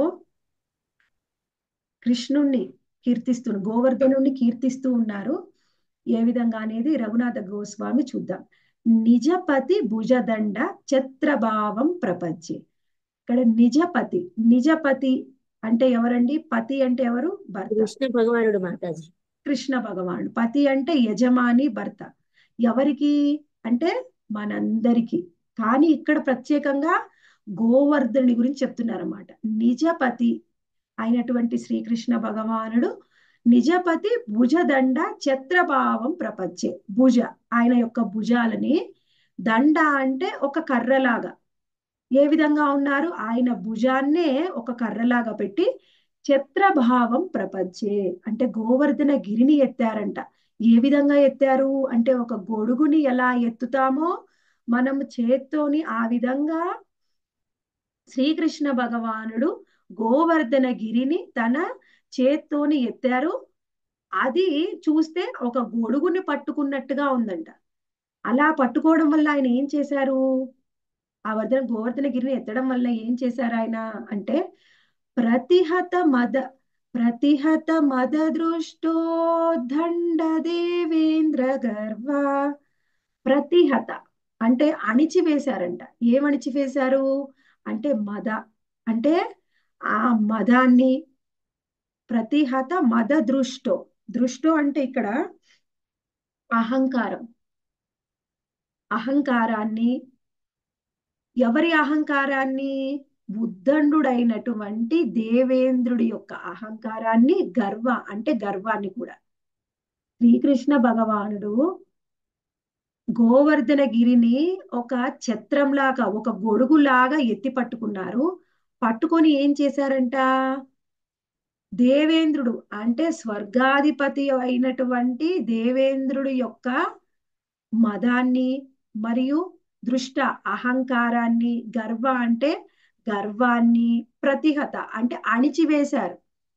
కృష్ణుణ్ణి కీర్తిస్తూ గోవర్ధనుణ్ణి కీర్తిస్తూ ఉన్నారు ఏ విధంగా అనేది రఘునాథ గోస్వామి చూద్దాం నిజపతి భుజదండ ఛత్రభావం ప్రపంచి ఇక్కడ నిజపతి నిజపతి అంటే ఎవరండి పతి అంటే ఎవరు భర్త కృష్ణ భగవానుడు మాతాజీ కృష్ణ భగవానుడు పతి అంటే యజమాని భర్త ఎవరికి అంటే మనందరికి కానీ ఇక్కడ ప్రత్యేకంగా గోవర్ధనుడి గురించి చెప్తున్నారన్నమాట నిజపతి అయినటువంటి శ్రీకృష్ణ భగవానుడు నిజపతి భుజదండ ఛత్రభావం ప్రపంచే భుజ ఆయన యొక్క భుజాలని దండ అంటే ఒక కర్రలాగా ఏ విధంగా ఉన్నారు ఆయన భుజాన్నే ఒక కర్రలాగా పెట్టి ఛత్రభావం ప్రపంచే అంటే గోవర్ధన గిరిని ఎత్తారంట ఏ విధంగా ఎత్తారు అంటే ఒక గొడుగుని ఎలా ఎత్తుతామో మనం చేత్తోని ఆ విధంగా శ్రీకృష్ణ భగవానుడు గోవర్ధన గిరిని తన చేత్తోని ఎత్తారు అది చూస్తే ఒక గొడుగుని పట్టుకున్నట్టుగా ఉందంట అలా పట్టుకోవడం వల్ల ఆయన ఏం చేశారు ఆ వర్ధన గోవర్ధనగిరిని ఎత్తడం వల్ల ఏం చేశారు ఆయన అంటే ప్రతిహత మద ప్రతిహత మద దృష్టో దండ దేవేంద్ర గర్వ ప్రతిహత అంటే అణిచివేశారంట ఏం అణిచివేశారు అంటే మద అంటే ఆ మదాన్ని ప్రతిహత మద దృష్టో దృష్టో అంటే ఇక్కడ అహంకారం అహంకారాన్ని ఎవరి అహంకారాన్ని బుద్ధండుడైనటువంటి దేవేంద్రుడి యొక్క అహంకారాన్ని గర్వ అంటే గర్వాన్ని కూడా శ్రీకృష్ణ భగవానుడు గోవర్ధన గిరిని ఒక ఛత్రంలాగా ఒక గొడుగులాగా ఎత్తి పట్టుకున్నారు పట్టుకొని ఏం చేశారంట దేవేంద్రుడు అంటే స్వర్గాధిపతి అయినటువంటి దేవేంద్రుడి యొక్క మదాన్ని మరియు దృష్ట అహంకారాన్ని గర్వ అంటే గర్వాన్ని ప్రతిహత అంటే అణిచివేశారు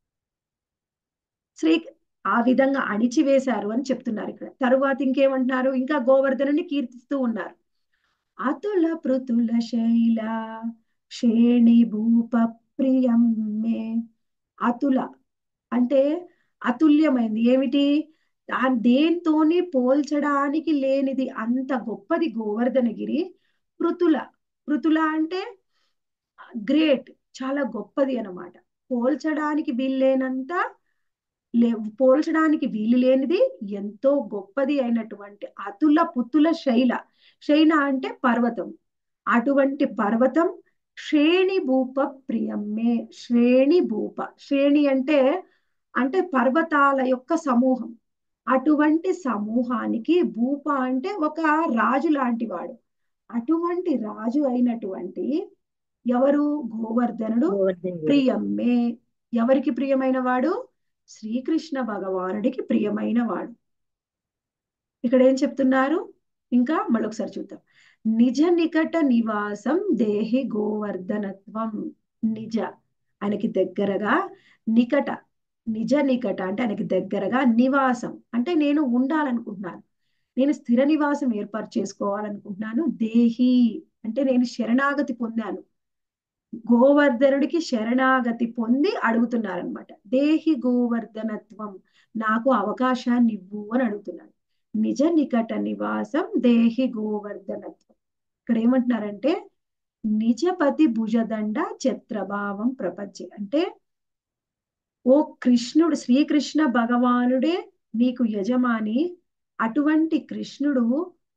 శ్రీ ఆ విధంగా అణిచివేశారు అని చెప్తున్నారు ఇక్కడ తరువాత ఇంకేమంటున్నారు ఇంకా గోవర్ధనుని కీర్తిస్తూ ఉన్నారు అతుల పృతుల శైల శ్రేణి భూప ప్రియం మే అతుల అంటే అతుల్యమైంది ఏమిటి దాని దేంతోని పోల్చడానికి లేనిది అంత గొప్పది గోవర్ధనగిరి పృతుల పృతుల అంటే గ్రేట్ చాలా గొప్పది అన్నమాట పోల్చడానికి వీల్లేనంత లే పోల్చడానికి వీలు లేనిది ఎంతో గొప్పది అయినటువంటి అతుల పుతుల శైల శైల అంటే పర్వతం అటువంటి పర్వతం శ్రేణి భూప ప్రియమ్మే శ్రేణి భూప శ్రేణి అంటే అంటే పర్వతాల యొక్క సమూహం అటువంటి సమూహానికి భూప అంటే ఒక రాజు లాంటి వాడు అటువంటి రాజు అయినటువంటి ఎవరు గోవర్ధనుడు ప్రియమ్మే ఎవరికి ప్రియమైన వాడు శ్రీకృష్ణ భగవానుడికి ప్రియమైన వాడు ఇక్కడ ఏం చెప్తున్నారు ఇంకా మళ్ళొకసారి చూద్దాం నిజ నికట నివాసం దేహి గోవర్ధనత్వం నిజ ఆయనకి దగ్గరగా నికట నిజ నికట అంటే ఆయనకి దగ్గరగా నివాసం అంటే నేను ఉండాలనుకుంటున్నాను నేను స్థిర నివాసం ఏర్పాటు చేసుకోవాలనుకుంటున్నాను దేహి అంటే నేను శరణాగతి పొందాను గోవర్ధనుడికి శరణాగతి పొంది అడుగుతున్నారనమాట దేహి గోవర్ధనత్వం నాకు అవకాశాన్ని ఇవ్వు అని అడుగుతున్నాడు నిజ నికట నివాసం దేహి గోవర్ధనత్వం ఇక్కడ ఏమంటున్నారంటే నిజపతి భుజదండ ఛత్రభావం ప్రపంచే అంటే ఓ కృష్ణుడు శ్రీకృష్ణ భగవానుడే నీకు యజమాని అటువంటి కృష్ణుడు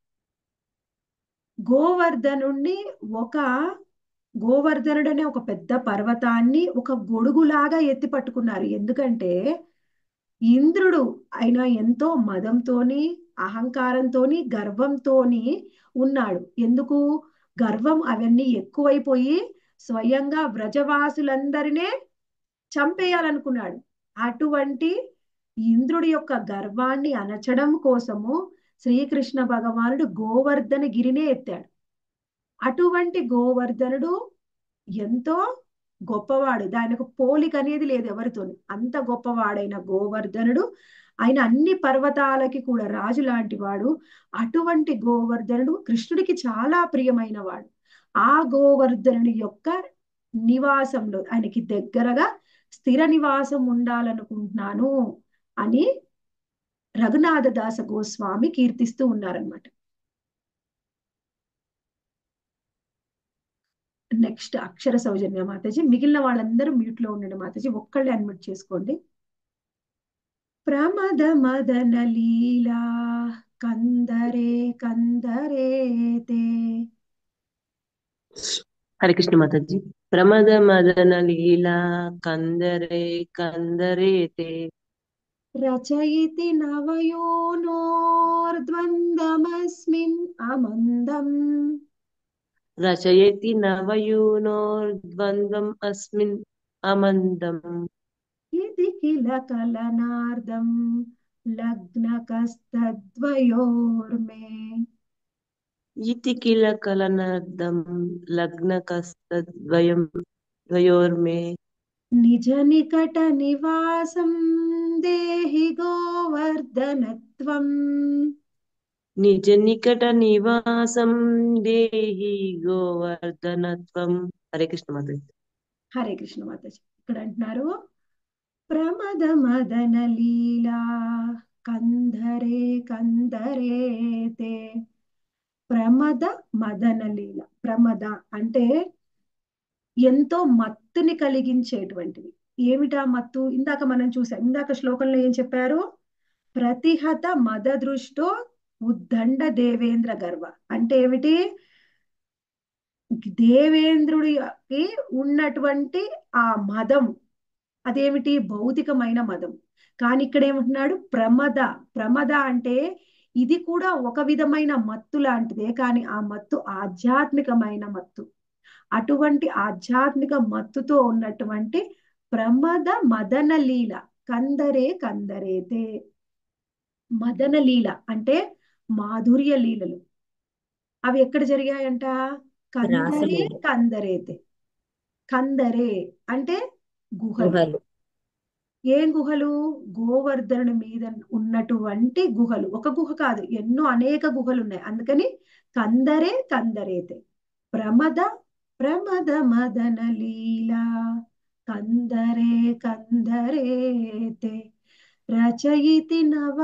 గోవర్ధనుణ్ణి ఒక గోవర్ధనుడు అనే ఒక పెద్ద పర్వతాన్ని ఒక గొడుగులాగా ఎత్తి పట్టుకున్నారు ఎందుకంటే ఇంద్రుడు ఆయన ఎంతో మదంతోని అహంకారంతోని గర్వంతోని ఉన్నాడు ఎందుకు గర్వం అవన్నీ ఎక్కువైపోయి స్వయంగా వ్రజవాసులందరినే చంపేయాలనుకున్నాడు అటువంటి ఇంద్రుడి యొక్క గర్వాన్ని అణచడం కోసము శ్రీకృష్ణ భగవానుడు గోవర్ధన గిరినే ఎత్తాడు అటువంటి గోవర్ధనుడు ఎంతో గొప్పవాడు దానికి పోలిక అనేది లేదు ఎవరితో అంత గొప్పవాడైన గోవర్ధనుడు ఆయన అన్ని పర్వతాలకి కూడా రాజు లాంటి వాడు అటువంటి గోవర్ధనుడు కృష్ణుడికి చాలా ప్రియమైన వాడు ఆ గోవర్ధనుడి యొక్క నివాసంలో ఆయనకి దగ్గరగా స్థిర నివాసం ఉండాలనుకుంటున్నాను అని రఘునాథ దాస గోస్వామి కీర్తిస్తూ ఉన్నారనమాట నెక్స్ట్ అక్షర సౌజన్య మాతాజీ మిగిలిన వాళ్ళందరూ మ్యూట్ లో ఉండండి మాతాజీ ఒక్కళ్ళే అన్మ్యూట్ చేసుకోండి ప్రమద మదన లీలా కందరే కందరే తే హరే కృష్ణ మాతాజీ ప్రమద మదన లీలా కందరే కందరే తే రచయితి నవయోనోర్ద్వందమస్మిన్ అమందం రచయతి నవయూనోర్ద్వంద్వం అస్మిన్ అమందం ఇది కిల కలనార్దం లగ్నకస్తద్వయోర్మే ఇతి కిల కలనర్దం లగ్నకస్తద్వయం ద్వయోర్మే నిజ నికట నివాసం దేహి గోవర్ధనత్వం నిజ నికట నివాసం దేహి గోవర్ధనత్వం హరే కృష్ణ మాతాజీ హరే కృష్ణ మాతాజీ ఇక్కడ అంటున్నారు ప్రమద మదన లీలా కంధరే కందరే తే ప్రమద మదన లీల ప్రమద అంటే ఎంతో మత్తుని కలిగించేటువంటివి ఏమిటా మత్తు ఇందాక మనం చూసాం ఇందాక శ్లోకంలో ఏం చెప్పారు ప్రతిహత మద దృష్టో ఉద్దండ దేవేంద్ర గర్వ అంటే ఏమిటి దేవేంద్రుడికి ఉన్నటువంటి ఆ మదం అదేమిటి భౌతికమైన మదం కానీ ఇక్కడ ఏమంటున్నాడు ప్రమద ప్రమద అంటే ఇది కూడా ఒక విధమైన మత్తు లాంటిదే కానీ ఆ మత్తు ఆధ్యాత్మికమైన మత్తు అటువంటి ఆధ్యాత్మిక మత్తుతో ఉన్నటువంటి ప్రమద మదన లీల కందరే కందరేతే మదన లీల అంటే మాధుర్య లీలలు అవి ఎక్కడ జరిగాయంట కందరే రాసలీల. కందరేతే కందరే అంటే గుహలు గుహలు ఏం గుహలు గోవర్ధనుడి మీద ఉన్నటువంటి గుహలు ఒక గుహ కాదు ఎన్నో అనేక గుహలు ఉన్నాయి అందుకని కందరే కందరేతే ప్రమద ప్రమద మదన లీలా కందరే కందరేతే రచయితి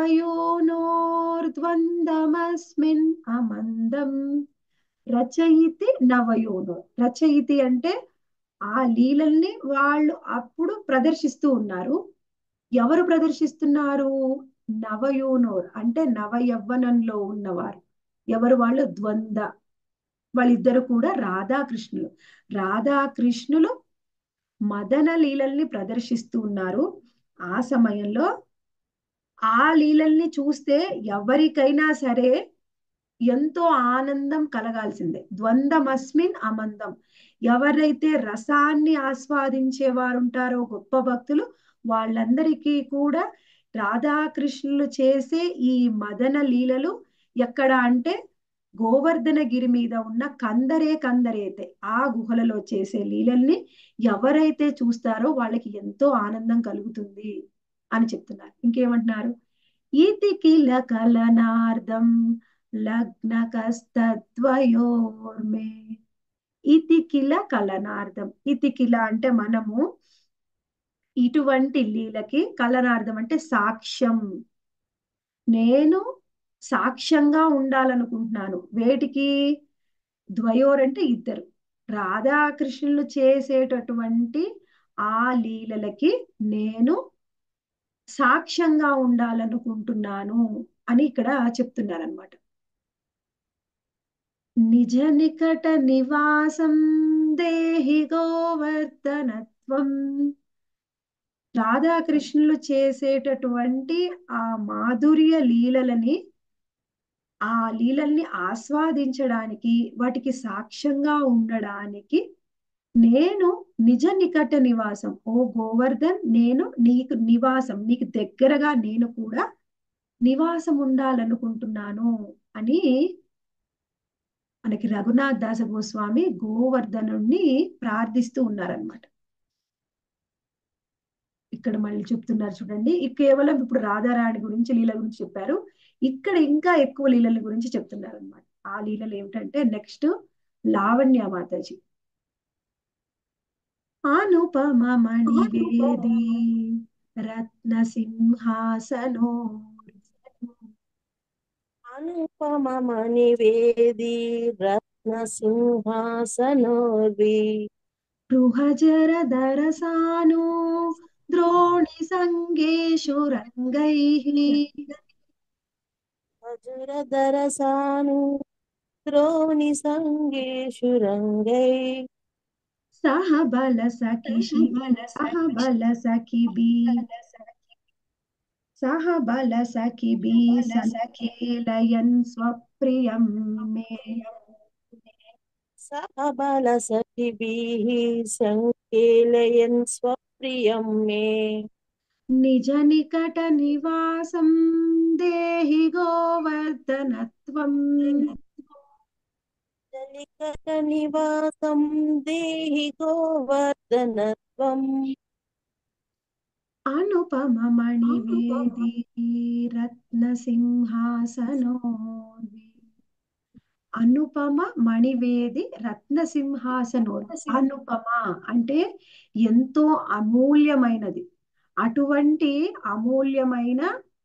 నవయోనోర్ద్వందమస్మిన్ అమందం రచయితి నవయోనో రచయితి అంటే ఆ లీలల్ని వాళ్ళు అప్పుడు ప్రదర్శిస్తూ ఉన్నారు ఎవరు ప్రదర్శిస్తున్నారు నవయోనోర్ అంటే నవ యవ్వనంలో ఉన్నవారు ఎవరు వాళ్ళు ద్వంద్వ వాళ్ళిద్దరు కూడా రాధాకృష్ణులు రాధాకృష్ణులు మదన లీలల్ని ప్రదర్శిస్తూ ఉన్నారు ఆ సమయంలో ఆ లీలల్ని చూస్తే ఎవరికైనా సరే ఎంతో ఆనందం కలగాల్సిందే ద్వంద్వమస్మిన్ అమందం ఎవరైతే రసాన్ని ఆస్వాదించే వారు ఉంటారో గొప్ప భక్తులు వాళ్ళందరికీ కూడా రాధాకృష్ణులు చేసే ఈ మదన లీలలు ఎక్కడ అంటే గోవర్ధనగిరి మీద ఉన్న కందరే కందరేతే ఆ గుహలలో చేసే లీలల్ని ఎవరైతే చూస్తారో వాళ్ళకి ఎంతో ఆనందం కలుగుతుంది అని చెప్తున్నారు ఇంకేమంటున్నారు ఈతి కిల కలనార్థం లగ్నకస్తద్వయోర్మే ఇతి కిల కలనార్థం ఇతి కిల అంటే మనము ఇటువంటి లీలకి కలనార్థం అంటే సాక్ష్యం నేను సాక్ష్యంగా ఉండాలనుకుంటున్నాను వేటికి ద్వయోర్ అంటే ఇద్దరు రాధాకృష్ణులు చేసేటటువంటి ఆ లీలలకి నేను సాక్ష్యంగా ఉండాలనుకుంటున్నాను అని ఇక్కడ చెప్తున్నారనమాట నిజ నికట నివాసం దేహి గోవర్ధనత్వం రాధాకృష్ణులు చేసేటటువంటి ఆ మాధుర్య లీలలని ఆ లీలల్ని ఆస్వాదించడానికి వాటికి సాక్ష్యంగా ఉండడానికి నేను నిజ నికట నివాసం ఓ గోవర్ధన్ నేను నీకు నివాసం నీకు దగ్గరగా నేను కూడా నివాసం ఉండాలనుకుంటున్నాను అని మనకి రఘునాథ్ దాస గోస్వామి గోవర్ధనుణ్ణి ప్రార్థిస్తూ ఉన్నారనమాట ఇక్కడ మళ్ళీ చెప్తున్నారు చూడండి ఇది కేవలం ఇప్పుడు రాధారాణి గురించి లీల గురించి చెప్పారు ఇక్కడ ఇంకా ఎక్కువ లీలల గురించి చెప్తున్నారు అనమాట ఆ లీలలు ఏమిటంటే నెక్స్ట్ లావణ్య మాతాజీ అనుపమణివేది రత్న సింహాసనో అనుపమనివేది రత్న సింహాసనోర్వి బృహజర దరసాను ద్రోణి సంగేషు రంగైః వజ్రధరసాను ద్రోణి సంగేషు రంగై సహ బల సఖి సహ బల సఖిభి సహ బల సఖిభి సంకేలయన్ స్వప్రియం మే సహబల సఖిభిః సంకేలయన్ స్వప్రియం మే నిజ నికట నివాసం దేహి గోవర్ధనత్వం నికట నివాసం దేహి గోవర్ధనత్వం అనుపమ మణివేది రత్న సింహాసనోర్వి అనుపమ మణివేది రత్న సింహాసనోర్ అనుపమ అంటే ఎంతో అమూల్యమైనది అటువంటి అమూల్యమైన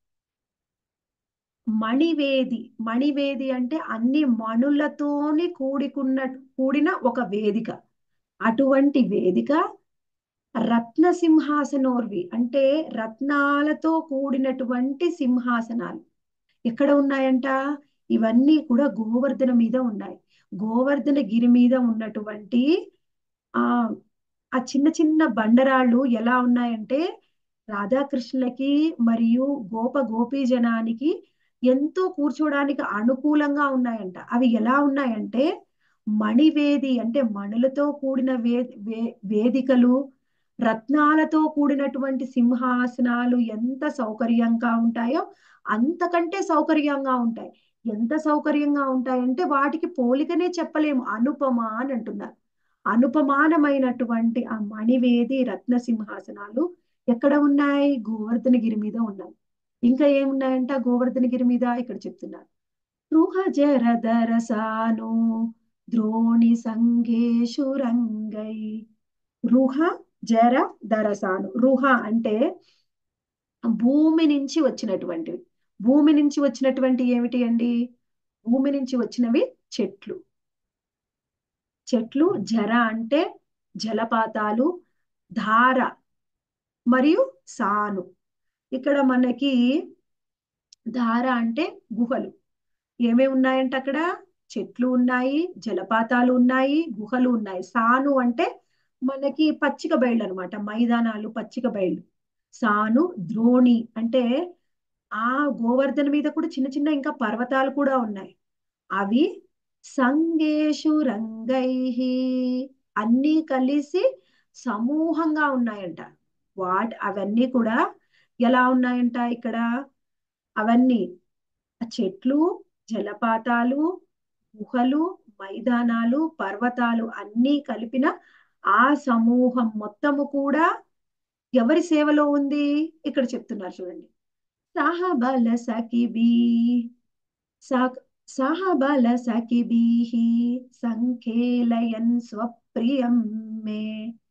మణివేది మణివేది అంటే అన్ని మణులతోని కూడికున్న కూడిన ఒక వేదిక అటువంటి వేదిక రత్న సింహాసనోర్వి అంటే రత్నాలతో కూడినటువంటి సింహాసనాలు ఎక్కడ ఉన్నాయంట ఇవన్నీ కూడా గోవర్ధన మీద ఉన్నాయి గోవర్ధన గిరి మీద ఉన్నటువంటి ఆ ఆ చిన్న చిన్న బండరాళ్ళు ఎలా ఉన్నాయంటే రాధాకృష్ణులకి మరియు గోప గోపీ జనానికి ఎంతో కూర్చోడానికి అనుకూలంగా ఉన్నాయంట అవి ఎలా ఉన్నాయంటే మణివేది అంటే మణులతో కూడిన వే వే- వేదికలు రత్నాలతో కూడినటువంటి సింహాసనాలు ఎంత సౌకర్యంగా ఉంటాయో అంతకంటే సౌకర్యంగా ఉంటాయి ఎంత సౌకర్యంగా ఉంటాయంటే వాటికి పోలికనే చెప్పలేము అనుపమ అని అంటున్నారు అనుపమానమైనటువంటి ఆ మణివేది రత్న సింహాసనాలు ఎక్కడ ఉన్నాయి గోవర్ధనగిరి మీద ఉన్నాయి ఇంకా ఏమున్నాయంట గోవర్ధనగిరి మీద ఇక్కడ చెప్తున్నారు రుహ జరదరసాను ద్రోణి సంగేషు రంగై రుహ జర దరసాను రుహ అంటే భూమి నుంచి వచ్చినటువంటివి భూమి నుంచి వచ్చినటువంటి ఏమిటి అండి భూమి నుంచి వచ్చినవి చెట్లు చెట్లు జర అంటే జలపాతాలు ధార మరియు సాను ఇక్కడ మనకి ధార అంటే గుహలు ఏమేమి ఉన్నాయంటే అక్కడ చెట్లు ఉన్నాయి జలపాతాలు ఉన్నాయి గుహలు ఉన్నాయి సాను అంటే మనకి పచ్చిక బయళ్ళు అనమాట మైదానాలు పచ్చిక బయళ్ళు సాను ద్రోణి అంటే ఆ గోవర్ధన మీద కూడా చిన్న చిన్న ఇంకా పర్వతాలు కూడా ఉన్నాయి అవి సంగేషు రంగై అన్నీ కలిసి సమూహంగా ఉన్నాయంట వాట్ అవన్నీ కూడా ఎలా ఉన్నాయంట ఇక్కడ అవన్నీ ఆ చెట్లు జలపాతాలు గుహలు మైదానాలు పర్వతాలు అన్నీ కలిపిన ఆ సమూహం మొత్తము కూడా ఎవరి సేవలో ఉంది ఇక్కడ చెప్తున్నారు చూడండి సాహబల సఖిబీ సాక్ సాహబల సఖిబీః సంఖేలయన్ స్వప్రియం మే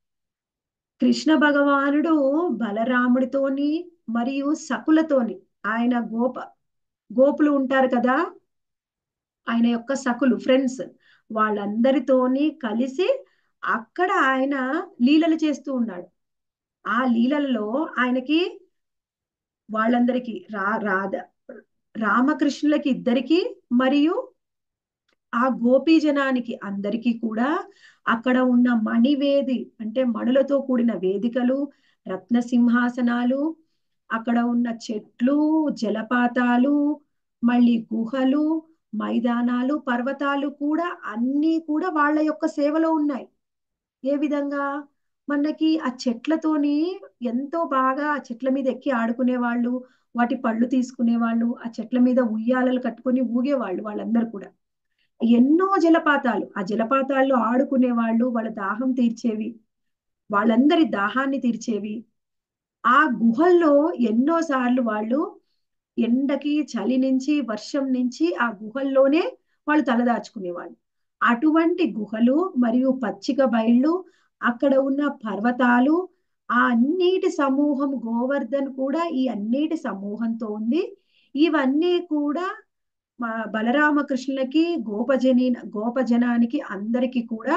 కృష్ణ భగవానుడు బలరాముడితోని మరియు సకులతోని ఆయన గోప గోపులు ఉంటారు కదా ఆయన యొక్క సకులు ఫ్రెండ్స్ వాళ్ళందరితోని కలిసి అక్కడ ఆయన లీలలు చేస్తూ ఉన్నాడు ఆ లీలలలో ఆయనకి వాళ్ళందరికీ రా రాధ రామకృష్ణులకి ఇద్దరికి మరియు ఆ గోపీ జనానికి అందరికీ కూడా అక్కడ ఉన్న మణివేది అంటే మణులతో కూడిన వేదికలు రత్న సింహాసనాలు అక్కడ ఉన్న చెట్లు జలపాతాలు మళ్ళీ గుహలు మైదానాలు పర్వతాలు కూడా అన్నీ కూడా వాళ్ళ యొక్క సేవలో ఉన్నాయి ఏ విధంగా మనకి ఆ చెట్లతోని ఎంతో బాగా ఆ చెట్ల మీద ఎక్కి ఆడుకునే వాళ్ళు వాటి పళ్ళు తీసుకునే వాళ్ళు ఆ చెట్ల మీద ఉయ్యాలలు కట్టుకొని ఊగేవాళ్ళు వాళ్ళందరూ కూడా ఎన్నో జలపాతాలు ఆ జలపాతాల్లో ఆడుకునే వాళ్ళు వాళ్ళ దాహం తీర్చేవి వాళ్ళందరి దాహాన్ని తీర్చేవి ఆ గుహల్లో ఎన్నో సార్లు వాళ్ళు ఎండకి చలి నుంచి వర్షం నుంచి ఆ గుహల్లోనే వాళ్ళు తలదాచుకునేవాళ్ళు అటువంటి గుహలు మరియు పచ్చిక బయళ్ళు అక్కడ ఉన్న పర్వతాలు ఆ అన్నిటి సమూహం గోవర్ధన్ కూడా ఈ అన్నిటి సమూహంతో ఉంది ఇవన్నీ కూడా మా బలరామకృష్ణులకి గోపజని గోపజనానికి అందరికీ కూడా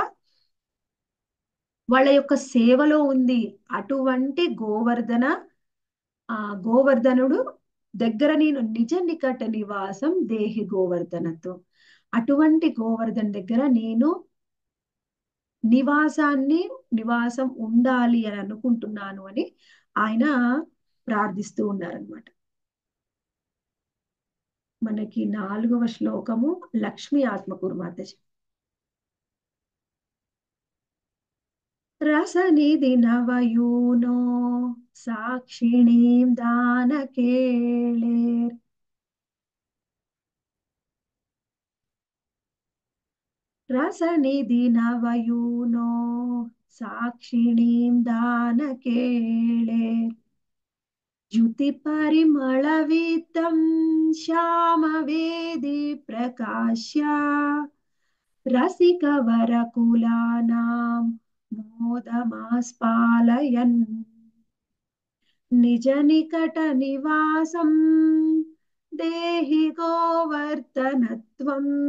వాళ్ళ యొక్క సేవలో ఉంది అటువంటి గోవర్ధన ఆ గోవర్ధనుడు దగ్గర నేను నిజ నికట నివాసం దేహి గోవర్ధనతో అటువంటి గోవర్ధన్ దగ్గర నేను నివాసాన్ని నివాసం ఉండాలి అని అనుకుంటున్నాను అని ఆయన ప్రార్థిస్తూ ఉన్నారనమాట మనకి నాలుగవ శ్లోకము లక్ష్మీ ఆత్మకూర్మాతజీ రసనిధి నవయూనో సాక్షిణీం దానకేళేర్ రసనిధి నవయూనో సాక్షిణీం దానకేళేర్ द्युतिपरिमळविद्धं श्यामवेदी प्रकाश्य रसिकवरकुलानां मोदमास्पालयन् निजनिकटनिवासं देहि गोवर्धनत्वम्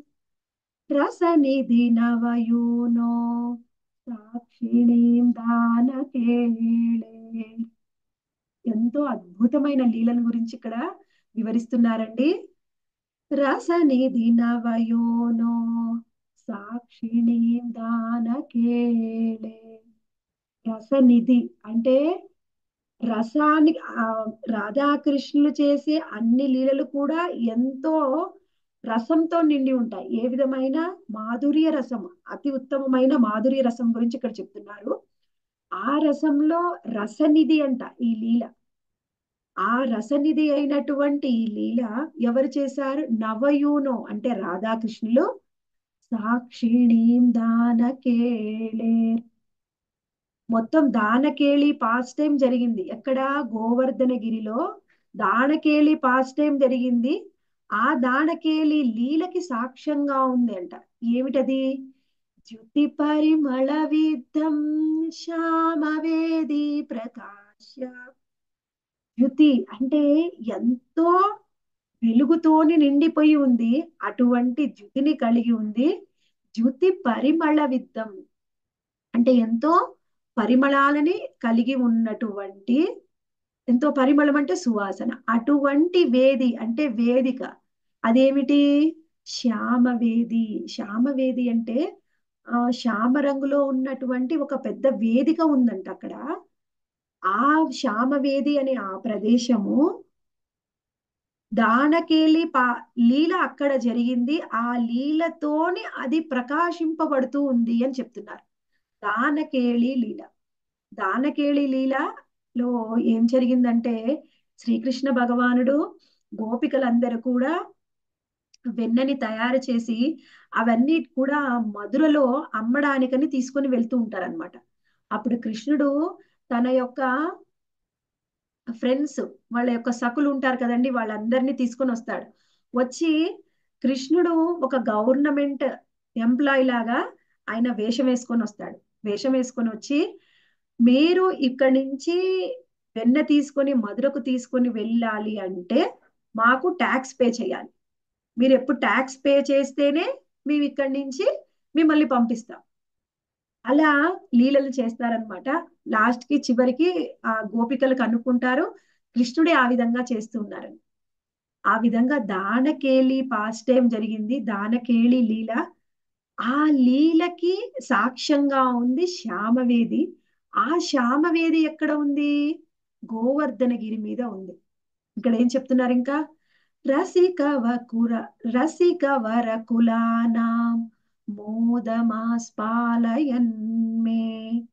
రసనిధి నవయూనో సాక్షిణీం దానకేళే ఎంతో అద్భుతమైన లీలను గురించి ఇక్కడ వివరిస్తున్నారండి రసనిధి నవయోనో సాక్షిణీం దానకేళే రసనిధి అంటే రసానికి ఆ రాధాకృష్ణులు చేసే అన్ని లీలలు కూడా ఎంతో రసంతో నిండి ఉంటాయి ఏ విధమైన మాధుర్య రసం అతి ఉత్తమమైన మాధుర్య రసం గురించి ఇక్కడ చెప్తున్నారు ఆ రసంలో రసనిధి అంట ఈ లీల ఆ రసనిధి అయినటువంటి ఈ లీల ఎవరు చేశారు నవయూనో అంటే రాధాకృష్ణులు సాక్షిణీం దానకేళే మొత్తం దానకేళి పాస్ట్ టైం జరిగింది ఎక్కడ గోవర్ధనగిరిలో దానకేళి పాస్ట్ టైం జరిగింది ఆ దానకేళి లీలకి సాక్ష్యంగా ఉంది అంట ఏమిటది జ్యుతి పరిమళ విద్ధం శ్యామవేది ప్రకాశ జ్యుతి అంటే ఎంతో వెలుగుతోని నిండిపోయి ఉంది అటువంటి జ్యుతిని కలిగి ఉంది జ్యుతి పరిమళ విద్ధం అంటే ఎంతో పరిమళాలని కలిగి ఉన్నటువంటి ఎంతో పరిమళం అంటే సువాసన అటువంటి వేది అంటే వేదిక అదేమిటి శ్యామవేది శ్యామవేది అంటే ఆ శ్యామ రంగులో ఉన్నటువంటి ఒక పెద్ద వేదిక ఉందంట అక్కడ ఆ శ్యామవేది అనే ఆ ప్రదేశము దానకేలి పా లీల అక్కడ జరిగింది ఆ లీలతోని అది ప్రకాశింపబడుతూ ఉంది అని చెప్తున్నారు దానకేళి లీల దానకేళి లీలలో ఏం జరిగిందంటే శ్రీకృష్ణ భగవానుడు గోపికలందరూ కూడా వెన్నని తయారు చేసి అవన్నీ కూడా మధురలో అమ్మడానికని తీసుకొని వెళ్తూ ఉంటారనమాట అప్పుడు కృష్ణుడు తన యొక్క ఫ్రెండ్స్ వాళ్ళ యొక్క సకులు ఉంటారు కదండి వాళ్ళందరినీ తీసుకొని వస్తాడు వచ్చి కృష్ణుడు ఒక గవర్నమెంట్ ఎంప్లాయ్ లాగా ఆయన వేషం వేసుకొని వస్తాడు వేషం వేసుకొని వచ్చి మీరు ఇక్కడి నుంచి వెన్న తీసుకొని మధురకు తీసుకొని వెళ్ళాలి అంటే మాకు ట్యాక్స్ పే చేయాలి మీరు ఎప్పుడు ట్యాక్స్ పే చేస్తేనే మేము ఇక్కడి నుంచి మిమ్మల్ని పంపిస్తాం అలా లీలలు చేస్తారనమాట లాస్ట్ కి చివరికి ఆ గోపికలకు అనుకుంటారు కృష్ణుడే ఆ విధంగా చేస్తూ ఉన్నారని ఆ విధంగా దానకేళి పాస్ట్ టైం జరిగింది దానకేళి లీల ఆ లీలకి సాక్ష్యంగా ఉంది శ్యామవేది ఆ శ్యామవేది ఎక్కడ ఉంది గోవర్ధనగిరి మీద ఉంది ఇక్కడ ఏం చెప్తున్నారు ఇంకా రసిక వకుర రసిక వర కులానాం మోదమాస్పాలయన్మే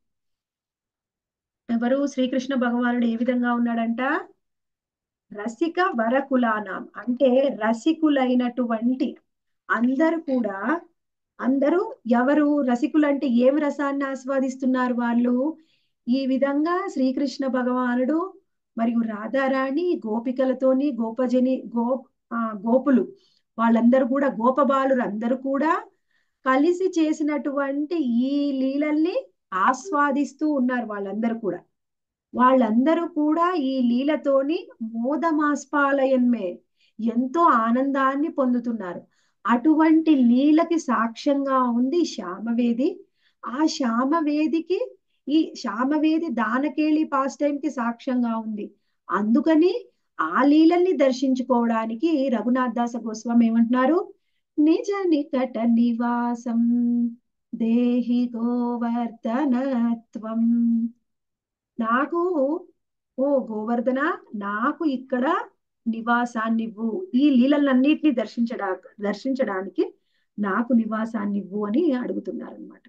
ఎవరు శ్రీకృష్ణ భగవానుడు ఏ విధంగా ఉన్నాడంట రసిక వరకులానాం అంటే రసికులైనటువంటి అందరూ కూడా అందరూ ఎవరు రసికులు అంటే ఏం రసాన్ని ఆస్వాదిస్తున్నారు వాళ్ళు ఈ విధంగా శ్రీకృష్ణ భగవానుడు మరియు రాధారాణి గోపికలతోని గోపజని గో ఆ గోపులు వాళ్ళందరూ కూడా గోపబాలురు అందరూ కూడా కలిసి చేసినటువంటి ఈ లీలల్ని ఆస్వాదిస్తూ ఉన్నారు వాళ్ళందరూ కూడా వాళ్ళందరూ కూడా ఈ లీలతోని మోదమాస్పాలయన్మే ఎంతో ఆనందాన్ని పొందుతున్నారు అటువంటి లీలకి సాక్ష్యంగా ఉంది శ్యామవేది ఆ శ్యామవేదికి ఈ శ్యామవేది దానకేళి పాస్ టైం కి సాక్ష్యంగా ఉంది అందుకని ఆ లీలల్ని దర్శించుకోవడానికి రఘునాథ్ దాస గోస్వామి ఏమంటున్నారు నిజ నికట నివాసం దేహి గోవర్ధనత్వం నాకు ఓ గోవర్ధన నాకు ఇక్కడ నివాసాన్నివ్వు ఈ లీలలన్నిటిని దర్శించడా దర్శించడానికి నాకు నివాసాన్నివ్వు అని అడుగుతున్నారు అనమాట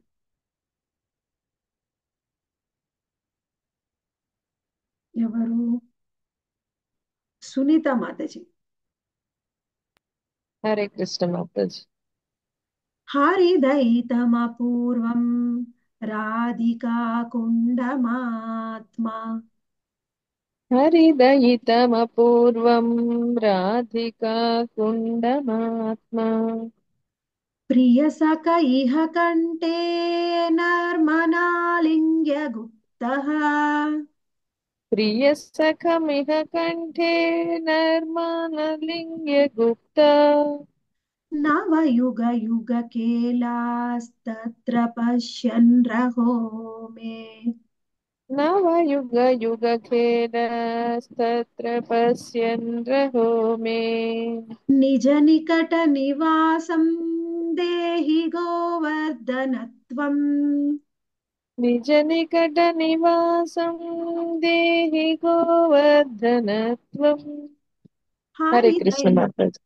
ఎవరు సునీత మాతాజీ హరే కృష్ణ మాతాజీ హరిదయితమపూర్వం రాధికా కుండమాత్మా హరిదయితమపూర్వం రాధికా కుండమాత్మా ప్రియ సఖ ఇహ కంటే నర్మనాలింగ్య గుప్త ప్రియ సఖమిహ కంఠే నర్మానలింగ్య గుప్త నవయుగ యుగ కేలాస్తత్ర పశ్యన్ రహో మే నవయుగ యుగ ఖేదస్తత్ర పశ్యన్ రహో మే నిజ నికట నివాసం దేహి గోవర్ధనత్వం నిజ నికట నివాసం దేహి గోవర్ధనత్వం హరే కృష్ణ హరిదై మాతాజీ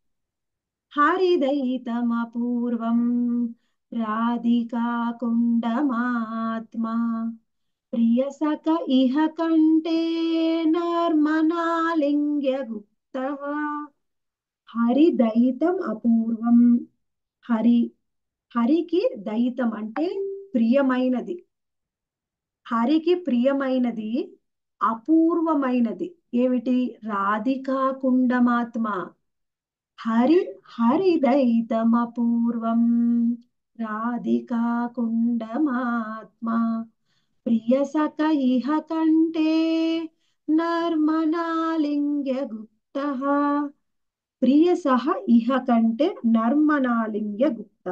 హరిదయితమపూర్వం రాధికా కుండమాత్మా ప్రియ సఖ ఇహ కంటే నర్మనాలింగ్య గుప్త హరిదయితం అపూర్వం హరి హరికి దయితం అంటే ప్రియమైనది హరికి ప్రియమైనది అపూర్వమైనది ఏమిటి రాధికా కుండమాత్మ హరి హరిదయితమపూర్వం రాధికా కుండమాత్మ ప్రియ సఖ ఇహ కంటే నర్మనాలింగ్య గుప్త ప్రియ సహ ఇహ కంటే నర్మనాలింగ్య గుప్త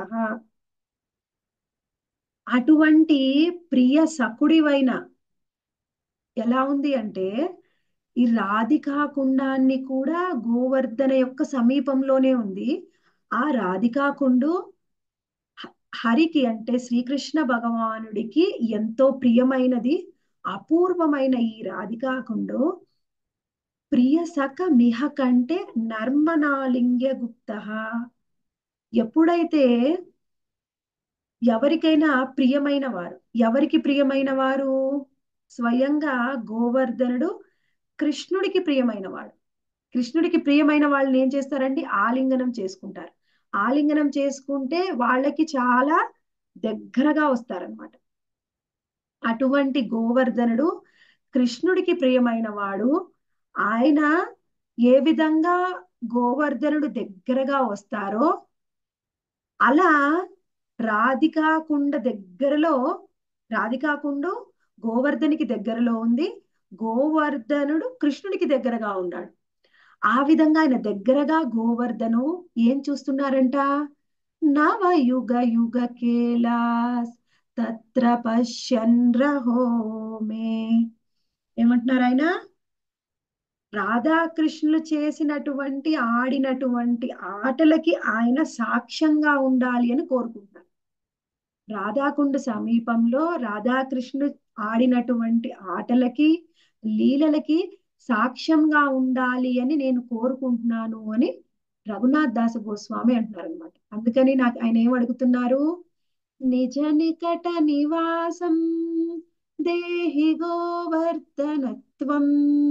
అటువంటి ప్రియ సకుడివైన ఎలా ఉంది అంటే ఈ రాధికా కుండాన్ని కూడా గోవర్ధన యొక్క సమీపంలోనే ఉంది ఆ రాధికా కుండు హ- హరికి అంటే శ్రీకృష్ణ భగవానుడికి ఎంతో ప్రియమైనది అపూర్వమైన ఈ రాధికా కుండు ప్రియ సఖ మిహ కంటే నర్మనాలింగ్య గుప్త ఎప్పుడైతే ఎవరికైనా ప్రియమైన వారు ఎవరికి ప్రియమైన వారు స్వయంగా గోవర్ధనుడు కృష్ణుడికి ప్రియమైన వాడు కృష్ణుడికి ప్రియమైన వాళ్ళని ఏం చేస్తారండి ఆలింగనం చేసుకుంటారు ఆలింగనం చేసుకుంటే వాళ్ళకి చాలా దగ్గరగా వస్తారనమాట అటువంటి గోవర్ధనుడు కృష్ణుడికి ప్రియమైన వాడు ఆయన ఏ విధంగా గోవర్ధనుడు దగ్గరగా వస్తారో అలా రాధికాకుండ దగ్గరలో రాధికాకుండు గోవర్ధనికి దగ్గరలో ఉంది గోవర్ధనుడు కృష్ణుడికి దగ్గరగా ఉన్నాడు ఆ విధంగా ఆయన దగ్గరగా గోవర్ధను ఏం చూస్తున్నారంట నవయుగ యుగ కేలాస్ తత్ర పశ్యన్ రహో మే ఏమంటున్నారు ఆయన రాధాకృష్ణులు చేసినటువంటి ఆడినటువంటి ఆటలకి ఆయన సాక్ష్యంగా ఉండాలి అని కోరుకుంటున్నారు రాధాకుండ సమీపంలో రాధాకృష్ణుడు ఆడినటువంటి ఆటలకి లీలలకి సాక్ష్యంగా ఉండాలి అని నేను కోరుకుంటున్నాను అని రఘునాథ్ దాస గోస్వామి అంటున్నారు అనమాట అందుకని నాకు ఆయన ఏం అడుగుతున్నారు నిజ నికట నివాసం దేహి గోవర్ధనత్వం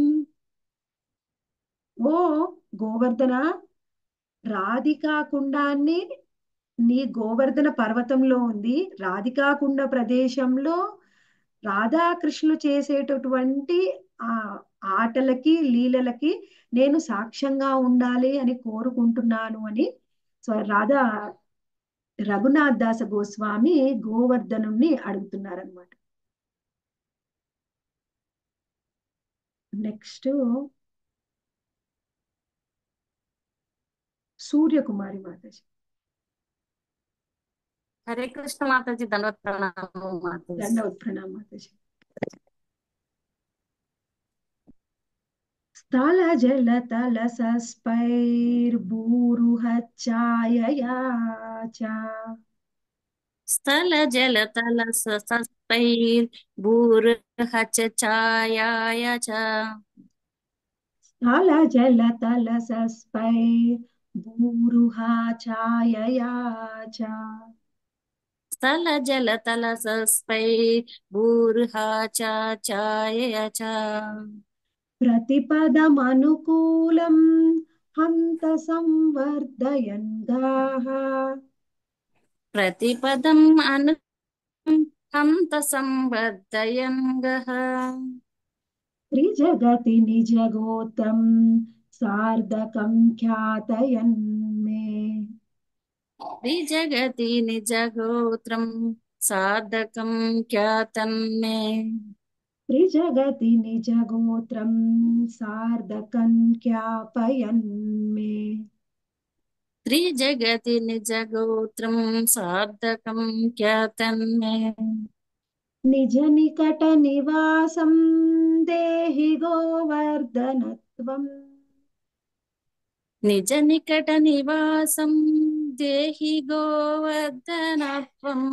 ఓ గోవర్ధన రాధికా కుండాన్ని నీ గోవర్ధన పర్వతంలో ఉంది రాధికాకుండ ప్రదేశంలో రాధాకృష్ణులు చేసేటటువంటి ఆ ఆటలకి లీలలకి నేను సాక్ష్యంగా ఉండాలి అని కోరుకుంటున్నాను అని సో రాధా రఘునాథ్ దాస గోస్వామి గోవర్ధనుణ్ణి అడుగుతున్నారనమాట నెక్స్ట్ సూర్యకుమారి మాతాజీ హరే కృష్ణ మాతాజీ దండవత్ ప్రణామం మాతాజీ దండవత్ ప్రణామ మాతాజీ స్థల జల తల సస్పైర్భూరుహ ఛాయయా చ స్థల జల తల సస్పైర్ భూర్హ చ ఛాయాయ చ స్థల జల తల సస్పైర్భూరుహ ఛాయయా చ స్థల జల తల సస్పై భూర్హ చ ఛాయయ చ ప్రతిపదమనుకూలం హంత సంవర్ధయన్ గాః ప్రతిపదం అను హంత సంవర్ధయంగః ప్రియ त्रिजगति निजगोत्रं सार्धकं ख्यातयन्मे त्रिजगति निजगोत्रं सार्धकं ख्यातं मे त्रिजगति निजगोत्रं सार्धकं ख्यापयन्मे त्रिजगति निजगोत्रं सार्धकं ख्यातं मे निजनिकटनिवासं देहि गोवर्धनत्वम् निजनिकटनिवासं देहि गोवर्धनत्वम्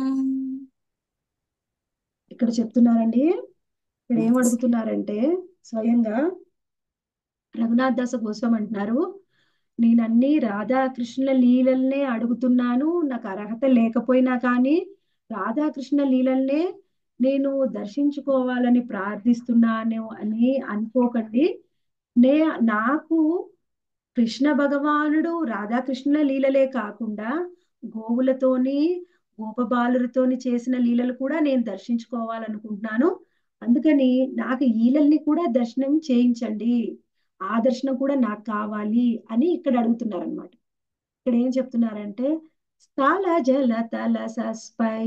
ఇక్కడ చెప్తున్నారండి ఇక్కడ ఏం అడుగుతున్నారంటే స్వయంగా రఘునాథ్ దాస గోస్వామి అంటున్నారు నేను అన్ని రాధాకృష్ణుల లీలల్నే అడుగుతున్నాను నాకు అర్హత లేకపోయినా కానీ రాధాకృష్ణ లీలల్నే నేను దర్శించుకోవాలని ప్రార్థిస్తున్నాను అని అనుకోకండి నే నాకు కృష్ణ భగవానుడు రాధాకృష్ణుల లీలలే కాకుండా గోవులతోని గోపబాలులతోని చేసిన లీలలు కూడా నేను దర్శించుకోవాలనుకుంటున్నాను అందుకని నాకు ఈలల్ని కూడా దర్శనం చేయించండి ఆ దర్శనం కూడా నాకు కావాలి అని ఇక్కడ అడుగుతున్నారు అనమాట ఇక్కడ ఏం చెప్తున్నారంటే స్థల జల తల సస్పై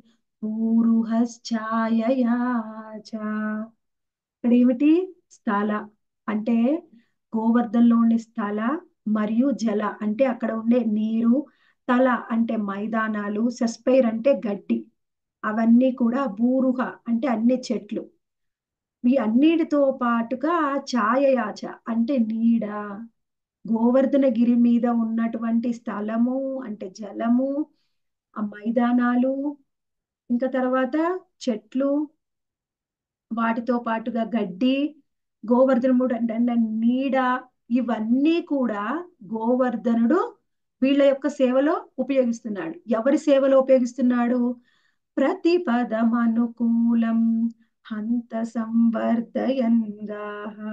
పూరుహశ్చాయయాచ ఇక్కడ ఏమిటి స్థల అంటే గోవర్ధన్లోని స్థల మరియు జల అంటే అక్కడ ఉండే నీరు తల అంటే మైదానాలు సస్పైర్ అంటే గడ్డి అవన్నీ కూడా బూరుహ అంటే అన్ని చెట్లు ఈ అన్నిటితో పాటుగా ఛాయయాచ అంటే నీడ గోవర్ధన గిరి మీద ఉన్నటువంటి స్థలము అంటే జలము ఆ మైదానాలు ఇంకా తర్వాత చెట్లు వాటితో పాటుగా గడ్డి గోవర్ధనుడు అంటే నీడ ఇవన్నీ కూడా గోవర్ధనుడు వీళ్ళ యొక్క సేవలో ఉపయోగిస్తున్నాడు ఎవరి సేవలో ఉపయోగిస్తున్నాడు ప్రతి పదం అనుకూలం హంత సంవర్ధయంగా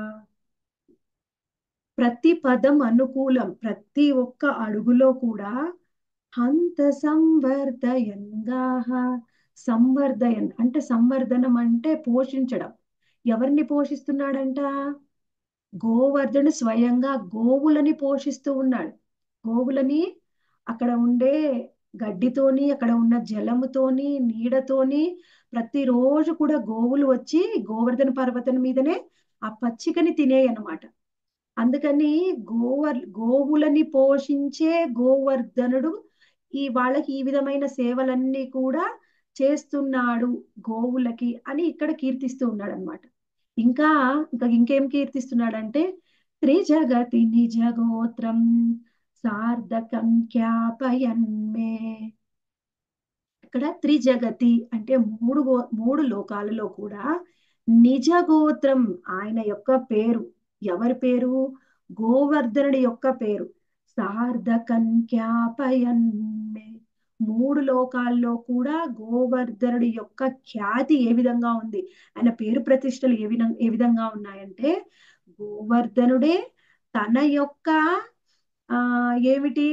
ప్రతి పదం అనుకూలం ప్రతి ఒక్క అడుగులో కూడా హంత సంవర్ధయంగా సంవర్ధయన్ అంటే సంవర్ధనం అంటే పోషించడం ఎవరిని పోషిస్తున్నాడంట గోవర్ధను స్వయంగా గోవులని పోషిస్తూ ఉన్నాడు గోవులని అక్కడ ఉండే గడ్డితోని అక్కడ ఉన్న జలముతోని నీడతోని ప్రతిరోజు కూడా గోవులు వచ్చి గోవర్ధన పర్వతం మీదనే ఆ పచ్చికని తినేయి అన్నమాట అందుకని గోవర్ గోవులని పోషించే గోవర్ధనుడు ఈ వాళ్ళకి ఈ విధమైన సేవలన్నీ కూడా చేస్తున్నాడు గోవులకి అని ఇక్కడ కీర్తిస్తూ ఉన్నాడు అనమాట ఇంకా ఇంకా ఇంకేం కీర్తిస్తున్నాడంటే త్రిజగతి నిజగోత్రం సార్థకం ఖ్యాపయన్మే ఇక్కడ త్రిజగతి అంటే మూడు గో మూడు లోకాలలో కూడా నిజ గోత్రం ఆయన యొక్క పేరు ఎవరి పేరు గోవర్ధనుడి యొక్క పేరు సార్థకం ఖ్యాపయన్మే మూడు లోకాల్లో కూడా గోవర్ధనుడి యొక్క ఖ్యాతి ఏ విధంగా ఉంది ఆయన పేరు ప్రతిష్టలు ఏ విధంగా ఏ విధంగా ఉన్నాయంటే గోవర్ధనుడే తన యొక్క ఆ ఏమిటి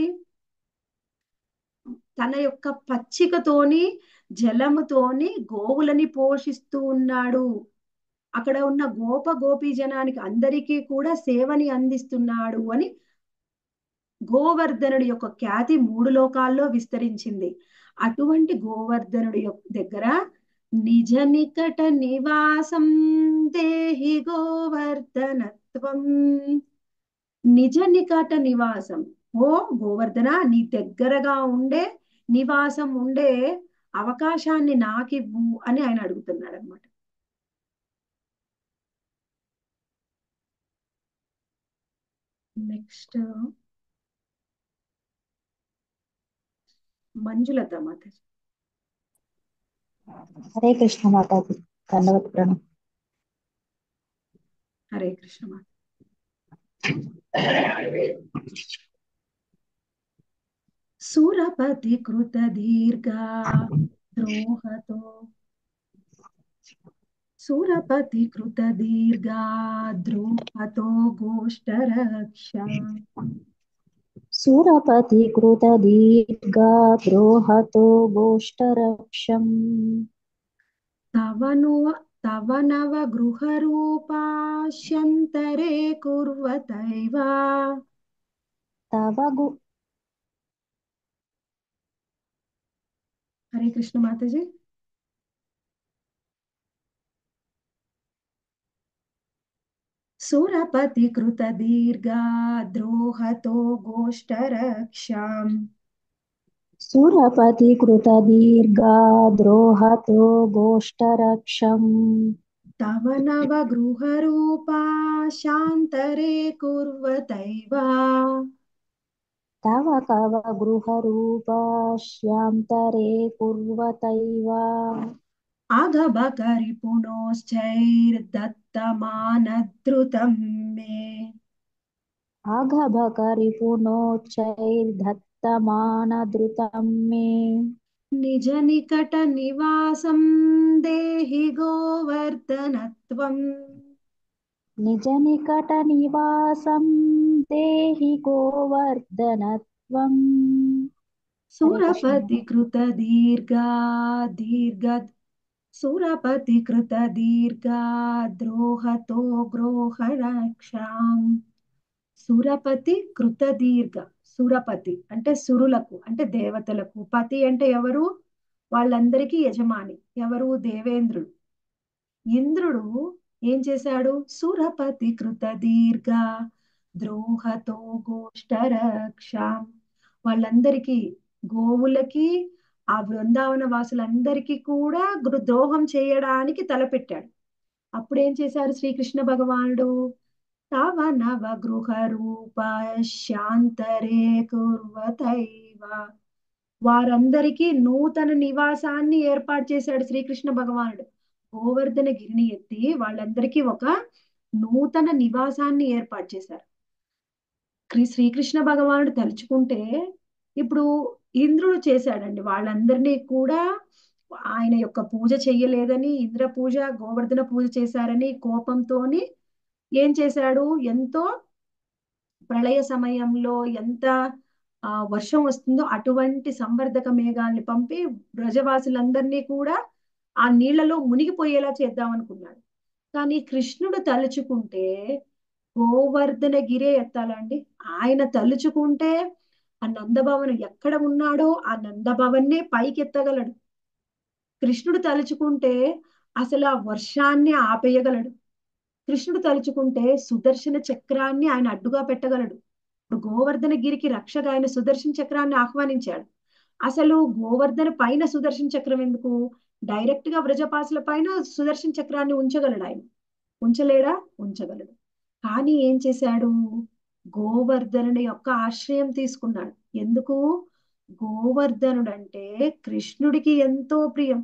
తన యొక్క పచ్చికతోని జలముతోని గోవులని పోషిస్తూ ఉన్నాడు అక్కడ ఉన్న గోప గోపీ జనానికి అందరికీ కూడా సేవని అందిస్తున్నాడు అని గోవర్ధనుడి యొక్క ఖ్యాతి మూడు లోకాల్లో విస్తరించింది అటువంటి గోవర్ధనుడి యొక్క దగ్గర నిజ నికట నివాసం దేహి గోవర్ధనత్వం నిజ నికట నివాసం ఓ గోవర్ధన నీ దగ్గరగా ఉండే నివాసం ఉండే అవకాశాన్ని నాకివ్వు అని ఆయన అడుగుతున్నాడు అనమాట నెక్స్ట్ మంజులత మాతాజీ హరే కృష్ణ మాతాజీ దండవత్ ప్రణం హరే కృష్ణ మాత సురపతి కృత దీర్ఘ ద్రోహతో సురపతి కృత దీర్ఘ ద్రోహతో గోష్టరక్ష సురపతి కృత దీర్ఘా ద్రోహతో గోష్టరక్షం తవ ను తవ నవ గృహరూపా రూపాశ్యంతరే కుర్వతైవ తవ గు హరే కృష్ణ మాతాజీ సురపతి కృత దీర్ఘా ద్రోహతో గోష్టరక్షాం సురపతి కృత దీర్ఘా ద్రోహతో గోష్టరక్షం తవ నవ గృహరూపా శాంతరే కుర్వతైవ తవ కవ గృహరూపాశ్యాంతరే కుర్వతైవ అగబకరి పునోశ్చైర్దత్తమానధృతం మే అఘభకరి పునోచ్చైర్ధత్తమానధృతం మే నిజ నికట నివాసం దేహి గోవర్ధనత్వం నిజ నికట నివాసం దేహి గోవర్ధనత్వం హరే కృష్ణ సురపతి కృత దీర్ఘా దీర్ఘ సురపతి కృత దీర్ఘా ద్రోహతో గ్రోహరక్షాం సురపతి కృత దీర్ఘ సురపతి అంటే సురులకు అంటే దేవతలకు పతి అంటే ఎవరు వాళ్ళందరికీ యజమాని ఎవరు దేవేంద్రుడు ఇంద్రుడు ఏం చేశాడు సురపతి కృత దీర్ఘ ద్రోహతో గోష్టరక్షాం వాళ్ళందరికీ గోవులకి ఆ బృందావన వాసులందరికీ కూడా గృ- ద్రోహం చేయడానికి తలపెట్టాడు అప్పుడు ఏం చేశారు శ్రీకృష్ణ భగవానుడు తవ నవ గృహ రూప శాంతరే కుర్వతైవ వారందరికీ నూతన నివాసాన్ని ఏర్పాటు చేశాడు శ్రీకృష్ణ భగవానుడు గోవర్ధన గిరిని ఎత్తి వాళ్ళందరికీ ఒక నూతన నివాసాన్ని ఏర్పాటు చేశారు క్రి- శ్రీకృష్ణ భగవానుడు తలుచుకుంటే ఇప్పుడు ఇంద్రుడు చేశాడండి వాళ్ళందరినీ కూడా ఆయన యొక్క పూజ చెయ్యలేదని ఇంద్ర పూజ గోవర్ధన పూజ చేశారని కోపంతోని ఏం చేశాడు ఎంతో ప్రళయ సమయంలో ఎంత ఆ, వర్షం వస్తుందో అటువంటి సంవర్ధక మేఘాల్ని పంపి బ్రజవాసులందరినీ కూడా ఆ నీళ్లలో మునిగిపోయేలా చేద్దాం అనుకున్నాడు కానీ కృష్ణుడు తలుచుకుంటే గోవర్ధన గిరే ఎత్తాలండి ఆయన తలుచుకుంటే ఆ నందభవన్ ఎక్కడ ఉన్నాడో ఆ నందభవన్నే పైకి ఎత్తగలడు కృష్ణుడు తలుచుకుంటే అసలు ఆ వర్షాన్ని ఆపేయగలడు కృష్ణుడు తలుచుకుంటే సుదర్శన చక్రాన్ని ఆయన అడ్డుగా పెట్టగలడు ఇప్పుడు గోవర్ధన గిరికి రక్షగా ఆయన సుదర్శన చక్రాన్ని ఆహ్వానించాడు అసలు గోవర్ధన పైన సుదర్శన చక్రం ఎందుకు డైరెక్ట్ గా వ్రజపాసుల పైన సుదర్శన చక్రాన్ని ఉంచగలడు ఆయన ఉంచలేడా ఉంచగలడు కానీ ఏం చేశాడు గోవర్ధనుడి యొక్క ఆశ్రయం తీసుకున్నాడు ఎందుకు గోవర్ధనుడు అంటే కృష్ణుడికి ఎంతో ప్రియం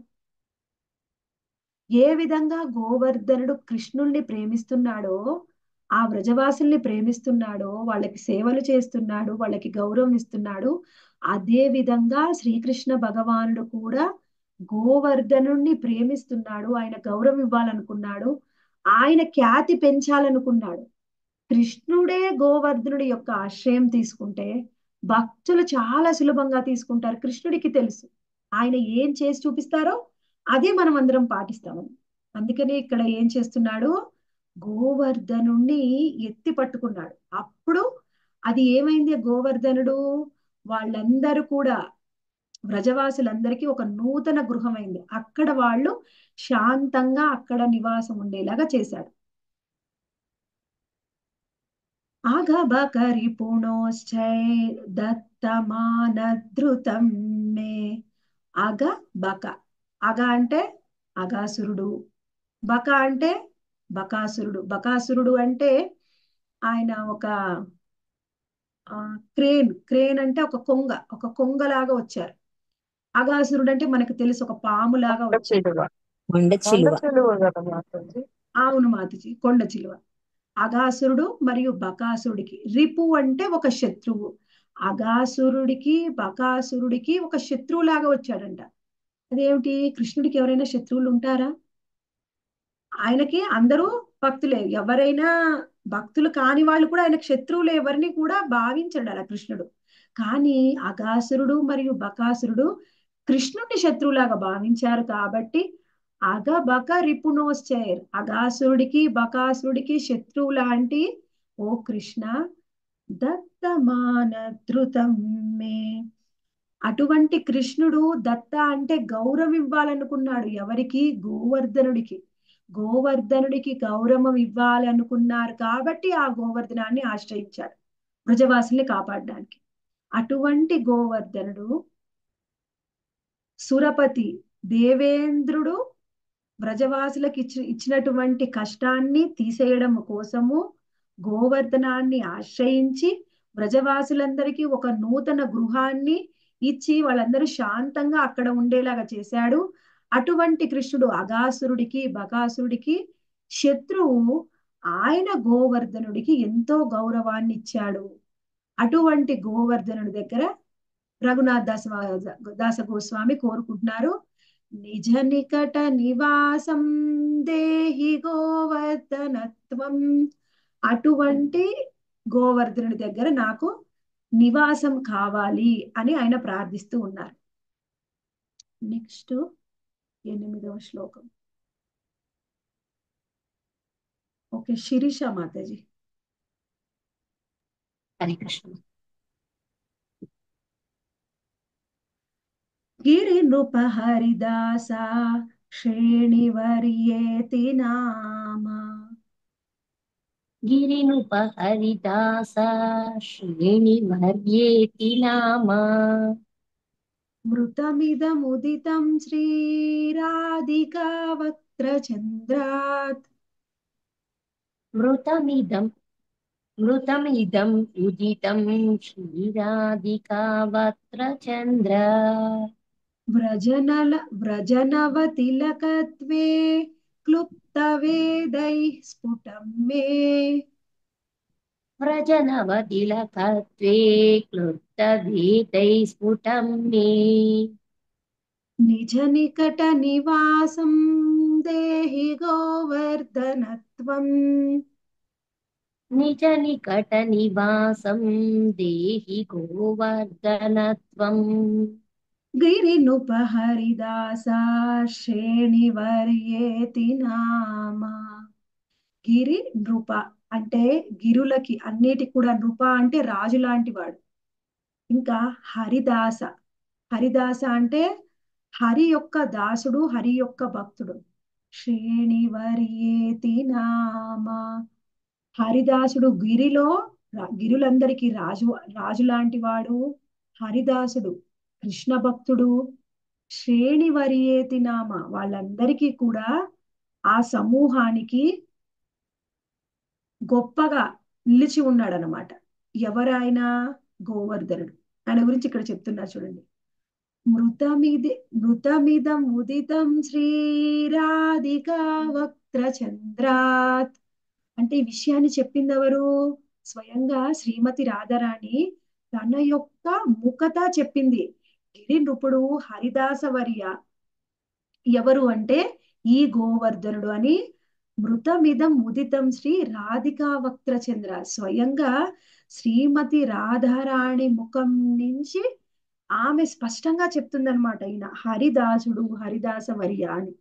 ఏ విధంగా గోవర్ధనుడు కృష్ణుల్ని ప్రేమిస్తున్నాడో ఆ వ్రజవాసుల్ని ప్రేమిస్తున్నాడో వాళ్ళకి సేవలు చేస్తున్నాడు వాళ్ళకి గౌరవం ఇస్తున్నాడు అదే విధంగా శ్రీకృష్ణ భగవానుడు కూడా గోవర్ధనుణ్ణి ప్రేమిస్తున్నాడు ఆయన గౌరవం ఇవ్వాలనుకున్నాడు ఆయన ఖ్యాతి పెంచాలనుకున్నాడు కృష్ణుడే గోవర్ధనుడి యొక్క ఆశ్రయం తీసుకుంటే భక్తులు చాలా సులభంగా తీసుకుంటారు కృష్ణుడికి తెలుసు ఆయన ఏం చేసి చూపిస్తారో అదే మనం అందరం పాటిస్తామని అందుకని ఇక్కడ ఏం చేస్తున్నాడు గోవర్ధనుణ్ణి ఎత్తి పట్టుకున్నాడు అప్పుడు అది ఏమైంది గోవర్ధనుడు వాళ్ళందరూ కూడా వ్రజవాసులందరికీ ఒక నూతన గృహమైంది అక్కడ వాళ్ళు శాంతంగా అక్కడ నివాసం ఉండేలాగా చేశాడు అగబకరి పుణోశ్చై దత్తమానధృతం మే అగ బక అగ అంటే అగాసురుడు బక అంటే బకాసురుడు బకాసురుడు అంటే ఆయన ఒక ఆ, క్రేన్ క్రేన్ అంటే ఒక కొంగ ఒక కొంగలాగా వచ్చారు అగాసురుడు అంటే మనకు తెలుసు ఒక పాములాగా వచ్చారు చిలువ కొండ కొండ చిలువ చిలువ కదా మాతాజీ అవును మాతజీ కొండ చిలువ అగాసురుడు మరియు బకాసురుడికి రిపు అంటే ఒక శత్రువు అగాసురుడికి బకాసురుడికి ఒక శత్రువులాగా వచ్చాడంట అదేమిటి కృష్ణుడికి ఎవరైనా శత్రువులు ఉంటారా ఆయనకి అందరూ భక్తులే ఎవరైనా భక్తులు కాని వాళ్ళు కూడా ఆయనకు శత్రువులు ఎవరిని కూడా భావించడు అలా కృష్ణుడు కానీ అగాసురుడు మరియు బకాసురుడు కృష్ణుడిని శత్రువులాగా భావించారు కాబట్టి అగబక రిపునోశ్చైర్ అగాసురుడికి బకాసురుడికి శత్రువు లాంటి ఓ కృష్ణ దత్తమాన ధృతం మే అటువంటి కృష్ణుడు దత్త అంటే గౌరవం ఇవ్వాలనుకున్నాడు ఎవరికి గోవర్ధనుడికి గోవర్ధనుడికి గౌరవం ఇవ్వాలనుకున్నారు కాబట్టి ఆ గోవర్ధనాన్ని ఆశ్రయించాడు బ్రజవాసుల్ని కాపాడడానికి అటువంటి గోవర్ధనుడు సురపతి దేవేంద్రుడు వ్రజవాసులకు ఇచ్చి ఇచ్చినటువంటి కష్టాన్ని తీసేయడం కోసము గోవర్ధనాన్ని ఆశ్రయించి వ్రజవాసులందరికీ ఒక నూతన గృహాన్ని ఇచ్చి వాళ్ళందరూ శాంతంగా అక్కడ ఉండేలాగా చేశాడు అటువంటి కృష్ణుడు అగాసురుడికి బకాసురుడికి శత్రువు ఆయన గోవర్ధనుడికి ఎంతో గౌరవాన్ని ఇచ్చాడు అటువంటి గోవర్ధనుడి దగ్గర రఘునాథ్ దాస దాస గోస్వామి కోరుకుంటున్నారు నిజ నికట నివాసం దేహి గోవర్ధనత్వం అటువంటి గోవర్ధనుడి దగ్గర నాకు నివాసం కావాలి అని ఆయన ప్రార్థిస్తూ ఉన్నారు నెక్స్ట్ ఎనిమిదవ శ్లోకం ఓకే శిరీష మాతాజీ హరే కృష్ణ గిరి నృప హరిదాస శ్రేణివర్యేతి నామ గిరినుప హరిదాస శ్రేణివర్యేతి నామ మృతమిదముదితం శ్రీరాధికా వక్త్రచంద్రాత్ మృతమిదం మృతమిదం ఉదితం శ్రీరాధికావత్ర చంద్ర వ్రజనల వ్రజనవతిలకత్వే క్లుప్తవేదై స్ఫుటం మే వ్రజనవతిలకత్వే క్లుప్తవేదై స్ఫుటం మే నిజ నికట నివాసం దేహి గోవర్ధనత్వం నిజ నికట నివాసం దేహి గోవర్ధనత్వం గిరినుపహరిదాస శ్రేణివర్యేతి నామ గిరి నృప అంటే గిరులకి అన్నిటి కూడా నృప అంటే రాజు లాంటి వాడు ఇంకా హరిదాస హరిదాస అంటే హరి యొక్క దాసుడు హరి యొక్క భక్తుడు శ్రేణివర్యేతి నామ హరిదాసుడు గిరిలో రా- గిరులందరికీ రాజు రాజు లాంటి వాడు హరిదాసుడు కృష్ణ భక్తుడు శ్రేణి వరియేతి నామ వాళ్ళందరికీ కూడా ఆ సమూహానికి గొప్పగా నిలిచి ఉన్నాడు అనమాట ఎవరాయన గోవర్ధనుడు ఆయన గురించి ఇక్కడ చెప్తున్నారు చూడండి మృతమిది మృతమిదం ఉదితం శ్రీరాధికా వక్త్ర చంద్రాత్ అంటే ఈ విషయాన్ని చెప్పింది ఎవరు స్వయంగా శ్రీమతి రాధారాణి తన యొక్క ముఖత చెప్పింది గిరి నృపుడు హరిదాసవర్య ఎవరు అంటే ఈ గోవర్ధనుడు అని మృతమిదం ముదితం శ్రీ రాధికా వక్త్ర చంద్ర స్వయంగా శ్రీమతి రాధారాణి ముఖం నుంచి ఆమె స్పష్టంగా చెప్తుందన్నమాట ఈయన హరిదాసుడు హరిదాస వర్య అని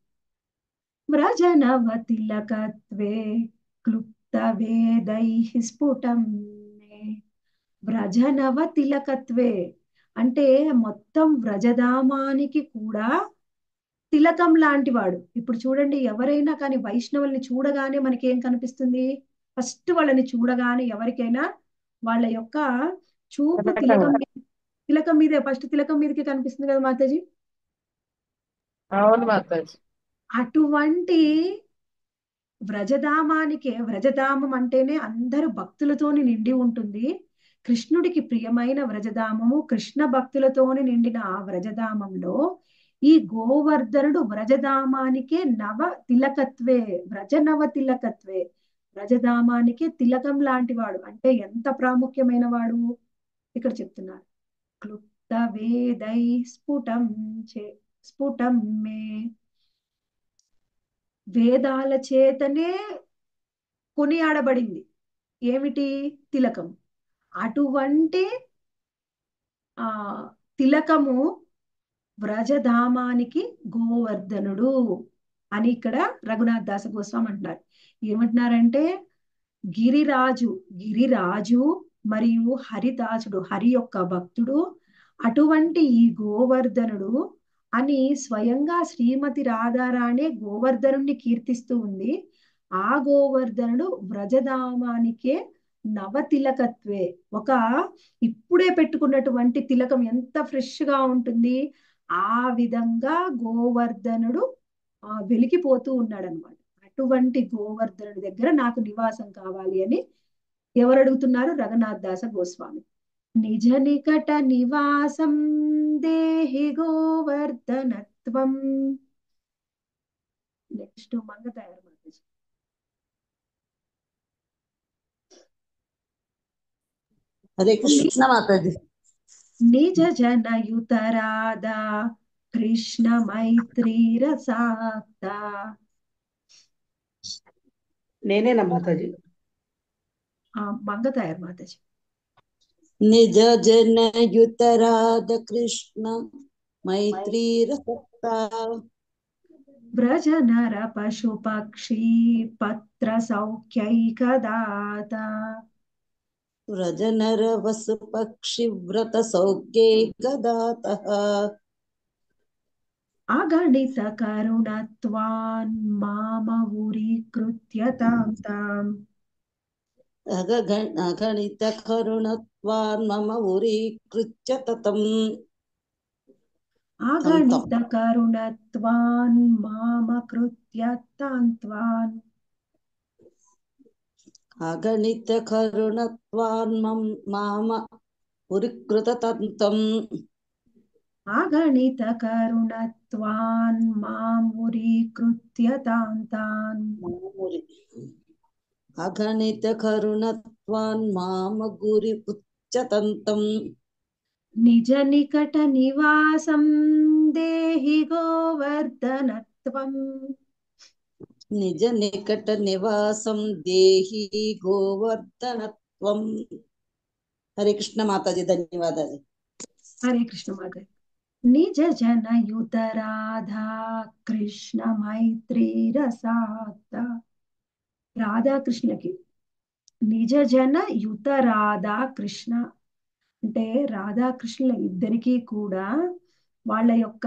వ్రజనవతిలకత్వే క్లుప్త వేదై స్ఫుటం మే. వ్రజనవ తిలకత్వే అంటే మొత్తం వ్రజధామానికి కూడా తిలకం లాంటి వాడు ఇప్పుడు చూడండి ఎవరైనా కానీ వైష్ణవుల్ని చూడగానే మనకి ఏం కనిపిస్తుంది ఫస్ట్ వాళ్ళని చూడగానే ఎవరికైనా వాళ్ళ యొక్క చూపు తిలకం మీద తిలకం మీదే ఫస్ట్ తిలకం మీదకి కనిపిస్తుంది కదా మాతాజీ అవును మాతాజీ అటువంటి వ్రజధామానికే వ్రజధామం అంటేనే అందరు భక్తులతోని నిండి ఉంటుంది కృష్ణుడికి ప్రియమైన వ్రజధామము కృష్ణ భక్తులతోని నిండిన ఆ వ్రజధామంలో ఈ గోవర్ధనుడు వ్రజధామానికే నవ తిలకత్వే వ్రజనవ తిలకత్వే వ్రజధామానికే తిలకం లాంటి వాడు అంటే ఎంత ప్రాముఖ్యమైన వాడు ఇక్కడ చెప్తున్నారు క్లుప్త వేదై స్ఫుటం చే స్ఫుటం మే వేదాల చేతనే కొనియాడబడింది ఏమిటి తిలకం అటువంటి ఆ తిలకము వ్రజధామానికి గోవర్ధనుడు అని ఇక్కడ రఘునాథ్ దాస గోస్వామి అంటున్నారు ఏమంటున్నారంటే గిరిరాజు గిరిరాజు మరియు హరిదాసుడు హరి యొక్క భక్తుడు అటువంటి ఈ గోవర్ధనుడు అని స్వయంగా శ్రీమతి రాధారాణి గోవర్ధనుడిని కీర్తిస్తూ ఉంది ఆ గోవర్ధనుడు వ్రజధామానికే నవతిలకత్వే ఒక ఇప్పుడే పెట్టుకున్నటువంటి తిలకం ఎంత ఫ్రెష్ గా ఉంటుంది ఆ విధంగా గోవర్ధనుడు ఆ వెలికిపోతూ ఉన్నాడు అనమాట అటువంటి గోవర్ధనుడి దగ్గర నాకు నివాసం కావాలి అని ఎవరు అడుగుతున్నారు రఘునాథ్ దాస గోస్వామి నిజ నికట నివాసం దేహి గోవర్ధనత్వం నెక్స్ట్ మంగతాయారు మాతాజీ హరే కృష్ణ మాతాజీ నిజ జనయుతరాధా కృష్ణ మైత్రీ రసాక్త నేనేనా మాతాజీ ఆ మంగతాయారు మాతాజీ నిజ జనయుతరాధ కృష్ణ మైత్రీ రసక్త వ్రజ నర పశు పక్షి పత్ర సౌఖ్యైకదాత వ్రజనర వసు పక్షి వ్రత సౌఖ్యైకదాత అగణిత కరుణత్వాన్ మామవురీకృత్య తాం తాం అగణిత కరుణత్వాన్ మమ ఉరీకృత్య తతం అగణిత కరుణత్వాన్ మామకృత్య తాం త్వాన్ అగణిత కరుణత్వాన్ మమ్- మామ ఉరికృత తంతం అగణిత కరుణత్వాన్ మామురీకృత్య తాం తాన్ అగణిత కరుణత్వాన్ మామ గురి ఉచ్చతంతం నిజ నికట నివాసం దేహి గోవర్ధనత్వం నిజ నికట నివాసం దేహి గోవర్ధనత్వం హరే కృష్ణ మాతాజీ ధన్యవాదాలు హరే కృష్ణ మాత నిజ జనయుత రాధా కృష్ణ మైత్రీ రసాక్త రాధాకృష్ణకి నిజ జన యుత రాధా కృష్ణ అంటే రాధాకృష్ణుల ఇద్దరికీ కూడా వాళ్ళ యొక్క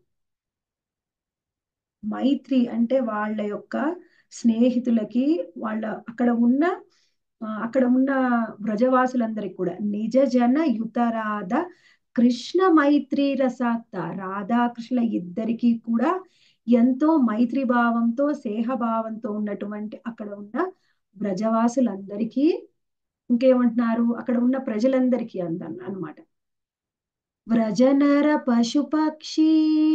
మైత్రి అంటే వాళ్ళ యొక్క స్నేహితులకి వాళ్ళ అక్కడ ఉన్న ఆ, అక్కడ ఉన్న వ్రజవాసులందరికీ కూడా నిజ జన యుతరాధ కృష్ణ మైత్రి రసాక్త రాధాకృష్ణ ఇద్దరికీ కూడా ఎంతో మైత్రి భావంతో సేహభావంతో ఉన్నటువంటి అక్కడ ఉన్న వ్రజవాసులందరికీ ఇంకేమంటున్నారు అక్కడ ఉన్న ప్రజలందరికీ అంద అన్నమాట వ్రజనర పశుపక్షి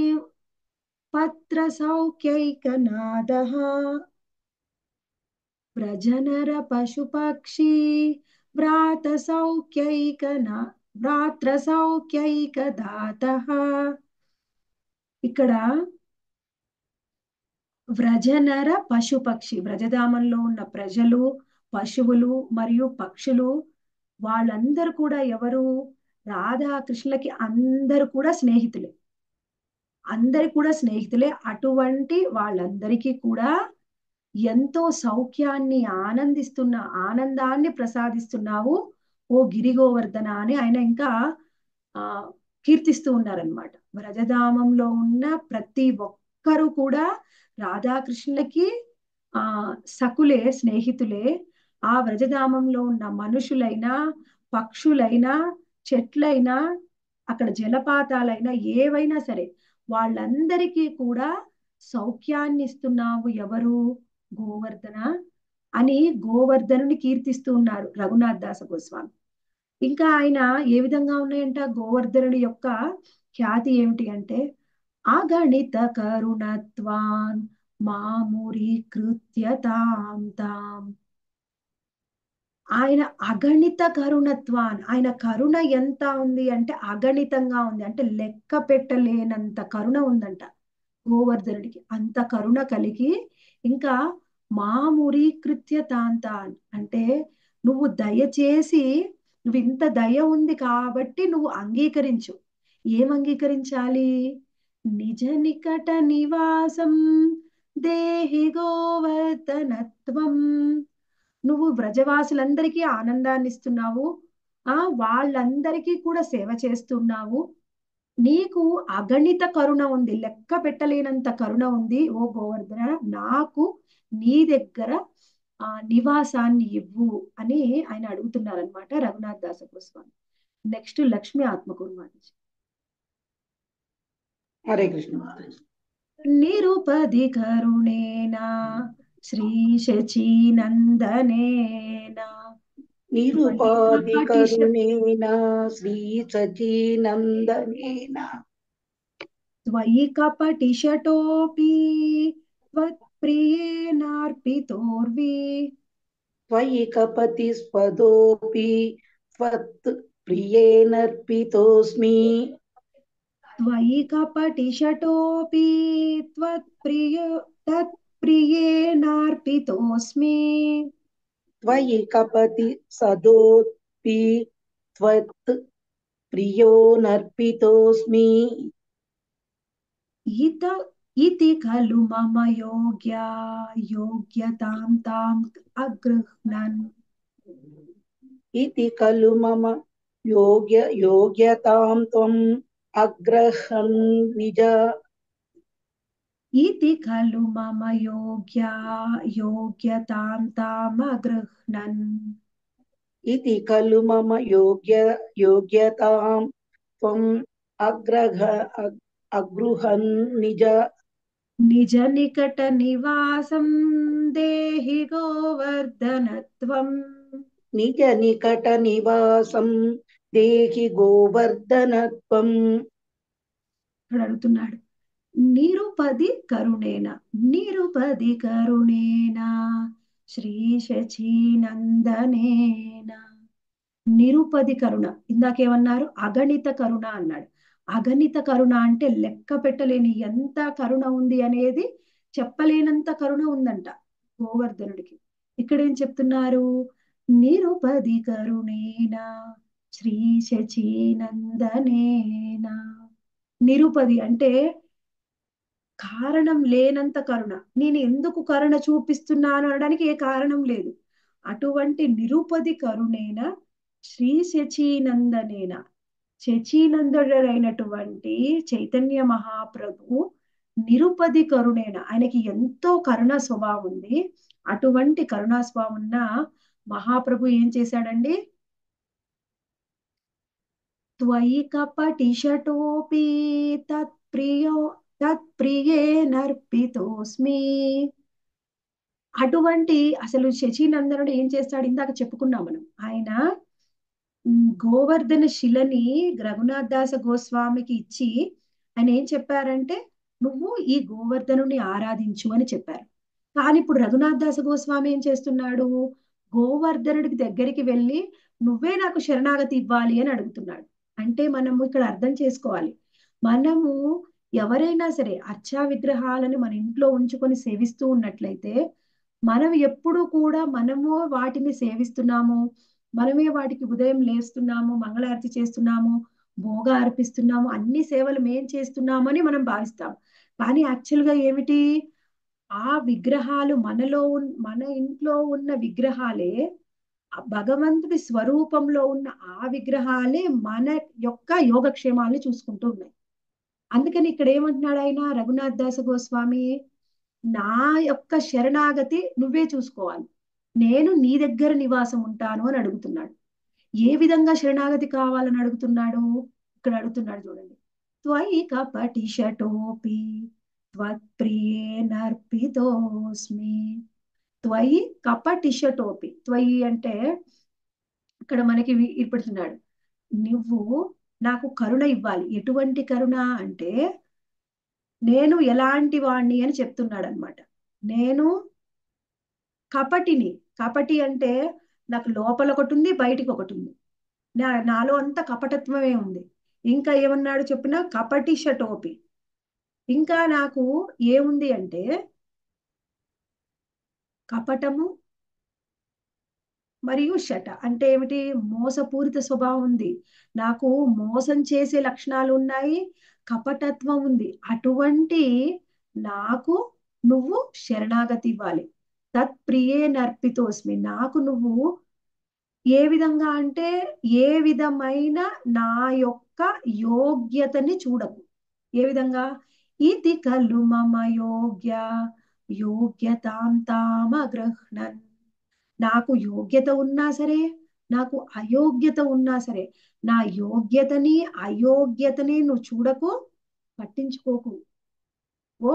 పత్ర సౌఖ్యైకనాద వ్రజనర పశుపక్షి వ్రాత సౌఖ్యైకన వ్రాత్ర సౌఖ్యైకదాత ఇక్కడ వ్రజనర పశుపక్షి వ్రజధామంలో ఉన్న ప్రజలు పశువులు మరియు పక్షులు వాళ్ళందరూ కూడా ఎవరు రాధాకృష్ణులకి అందరూ కూడా స్నేహితులే అందరి కూడా స్నేహితులే అటువంటి వాళ్ళందరికీ కూడా ఎంతో సౌఖ్యాన్ని ఆనందిస్తున్న ఆనందాన్ని ప్రసాదిస్తున్నావు ఓ గిరిగోవర్ధన అని ఆయన ఇంకా ఆ కీర్తిస్తూ ఉన్నారనమాట వ్రజధామంలో ఉన్న ప్రతి ఒక్కరూ కూడా రాధాకృష్ణులకి ఆ సకులే స్నేహితులే ఆ వ్రజధామంలో ఉన్న మనుషులైనా పక్షులైనా చెట్లైనా అక్కడ జలపాతాలైనా ఏవైనా సరే వాళ్ళందరికీ కూడా సౌఖ్యాన్ని ఇస్తున్నావు ఎవరు గోవర్ధన అని గోవర్ధనుని కీర్తిస్తూ ఉన్నారు రఘునాథ్ దాస గోస్వామి ఇంకా ఆయన ఏ విధంగా ఉన్నాయంట గోవర్ధనుడి యొక్క ఖ్యాతి ఏమిటి అంటే అగణిత కరుణత్వాన్ మామూరీకృత్య తాం తాం ఆయన అగణిత కరుణత్వాన్ ఆయన కరుణ ఎంత ఉంది అంటే అగణితంగా ఉంది అంటే లెక్క పెట్టలేనంత కరుణ ఉందంట గోవర్ధనుడికి అంత కరుణ కలిగి ఇంకా మామురీకృత్య తాంతాన్ అంటే నువ్వు దయచేసి నువ్వు ఇంత దయ ఉంది కాబట్టి నువ్వు అంగీకరించు ఏం అంగీకరించాలి నిజ నికట నివాసం దేహి గోవర్ధనత్వం నువ్వు వ్రజవాసులందరికీ ఆనందాన్ని ఇస్తున్నావు ఆ వాళ్ళందరికీ కూడా సేవ చేస్తున్నావు నీకు అగణిత కరుణ ఉంది లెక్క పెట్టలేనంత కరుణ ఉంది ఓ గోవర్ధన నాకు నీ దగ్గర ఆ నివాసాన్ని ఇవ్వు అని ఆయన అడుగుతున్నారనమాట రఘునాథ్ దాస గోస్వామి నెక్స్ట్ లక్ష్మి ఆత్మకూరు మాతాజీ హరే కృష్ణ మాతాజీ నిరుపది కరుణేన శ్రీ శచీనందనేన నిరుపాధి కపటిష కరుణేన శ్రీ సచీనందనేన त्वयि कपटिशटोऽपि त्वत्प्रियेणार्पितोर्वि त्वयि कपति स्वदोऽपि त्वत् प्रियेणर्पितोऽस्मि त्वयि कपटिशटोऽपि त्वत्प्रिय तत्प्रियेणार्पितोऽस्मि त्वयि कपति सदोऽपि त्वत् प्रियोनर्पितोऽस्मि इत इति खलु मम योग्या योग्यतां ताम् अगृह्णन् इति खलु मम योग्य योग्यतां त्वम् अग्रहन् निज इति खलु मम योग्या योग्यतां तामगृह्णन् इति खलु मम योग्य योग्यतां त्वम् अग्रह अग्- अगृहन् निज निज निकट निवासं देहि गोवर्धनत्वम् निज निकट निवासं देहि गोवर्धनत्वम् ఇక్కడ అడుగుతున్నాడు నిరుపది కరుణేన నిరుపది కరుణేన శ్రీ శచీనందనేన నిరుపది కరుణ ఇందాకేమన్నారు అగణిత కరుణ అన్నాడు అగణిత కరుణ అంటే లెక్క పెట్టలేని ఎంత కరుణ ఉంది అనేది చెప్పలేనంత కరుణ ఉందంట గోవర్ధనుడికి ఇక్కడ ఏం చెప్తున్నారు నిరుపది కరుణేన శ్రీ శచీనందనేన నిరుపది అంటే కారణం లేనంత కరుణ నేను ఎందుకు కరుణ చూపిస్తున్నాను అనడానికి ఏ కారణం లేదు అటువంటి నిరుపది కరుణేన శ్రీ శచీనందనేన శచీనందుడైనటువంటి చైతన్య మహాప్రభు నిరుపది కరుణేన ఆయనకి ఎంతో కరుణ స్వభావం ఉంది అటువంటి కరుణా స్వభావం ఉన్న మహాప్రభు ఏం చేశాడండి త్వయి కపటిషటోపి తత్ప్రియో తత్ప్రియేనర్పితోస్మి అటువంటి అసలు శచీనందనుడు ఏం చేస్తాడు ఇందాక చెప్పుకున్నాం మనం ఆయన ఉమ్, గోవర్ధన శిలని రఘునాథ్ దాస గోస్వామికి ఇచ్చి ఆయన ఏం చెప్పారంటే నువ్వు ఈ గోవర్ధనుని ఆరాధించు అని చెప్పారు కానీ ఇప్పుడు రఘునాథ్ దాస గోస్వామి ఏం చేస్తున్నాడు గోవర్ధనుడికి దగ్గరికి వెళ్ళి నువ్వే నాకు శరణాగతి ఇవ్వాలి అని అడుగుతున్నాడు అంటే మనము ఇక్కడ అర్థం చేసుకోవాలి మనము ఎవరైనా సరే అర్చా విగ్రహాలను మన ఇంట్లో ఉంచుకొని సేవిస్తూ ఉన్నట్లయితే మనం ఎప్పుడు కూడా మనము వాటిని సేవిస్తున్నాము మనమే వాటికి ఉదయం లేస్తున్నాము మంగళారతి చేస్తున్నాము భోగ అర్పిస్తున్నాము అన్ని సేవలు మేం చేస్తున్నామని మనం భావిస్తాం కానీ యాక్చువల్ గా ఏమిటి ఆ విగ్రహాలు మనలో ఉన్ మన ఇంట్లో ఉన్న విగ్రహాలే ఆ భగవంతుడి స్వరూపంలో ఉన్న ఆ విగ్రహాలే మన యొక్క యోగక్షేమాల్ని చూసుకుంటూ ఉన్నాయి అందుకని ఇక్కడ ఏమంటున్నాడు ఆయన రఘునాథ్ దాస గోస్వామి నా యొక్క శరణాగతి నువ్వే చూసుకోవాలి నేను నీ దగ్గర నివాసం ఉంటాను అని అడుగుతున్నాడు ఏ విధంగా శరణాగతి కావాలని అడుగుతున్నాడు ఇక్కడ అడుగుతున్నాడు చూడండి త్వయి కపటిషటోపి త్వత్ప్రియేనర్పితోస్మి త్వయి కపటిషటోపి త్వయి అంటే ఇక్కడ మనకి వి- ఇప్పుడుతున్నాడు నువ్వు నాకు కరుణ ఇవ్వాలి ఎటువంటి కరుణ అంటే నేను ఎలాంటి వాణ్ణి అని చెప్తున్నాడు అనమాట నేను కపటిని కపటి అంటే నాకు లోపల ఒకటి ఉంది బయటికి ఒకటి ఉంది నా నాలో అంతా కపటత్వమే ఉంది ఇంకా ఏమన్నాడు చెప్పిన కపటి షటోపి ఇంకా నాకు ఏముంది అంటే కపటము మరియు శట అంటే ఏమిటి మోసపూరిత స్వభావం ఉంది నాకు మోసం చేసే లక్షణాలు ఉన్నాయి కపటత్వం ఉంది అటువంటి నాకు నువ్వు శరణాగతి ఇవ్వాలి తత్ప్రియే నర్పితోస్మి నాకు నువ్వు ఏ విధంగా అంటే ఏ విధమైన నా యొక్క యోగ్యతని చూడకు ఏ విధంగా ఇది కలు మమ యోగ్య యోగ్యతాం తామగ్రహ్ణన్ నాకు యోగ్యత ఉన్నా సరే నాకు అయోగ్యత ఉన్నా సరే నా యోగ్యతని అయోగ్యతని నువ్వు చూడకు పట్టించుకోకు ఓ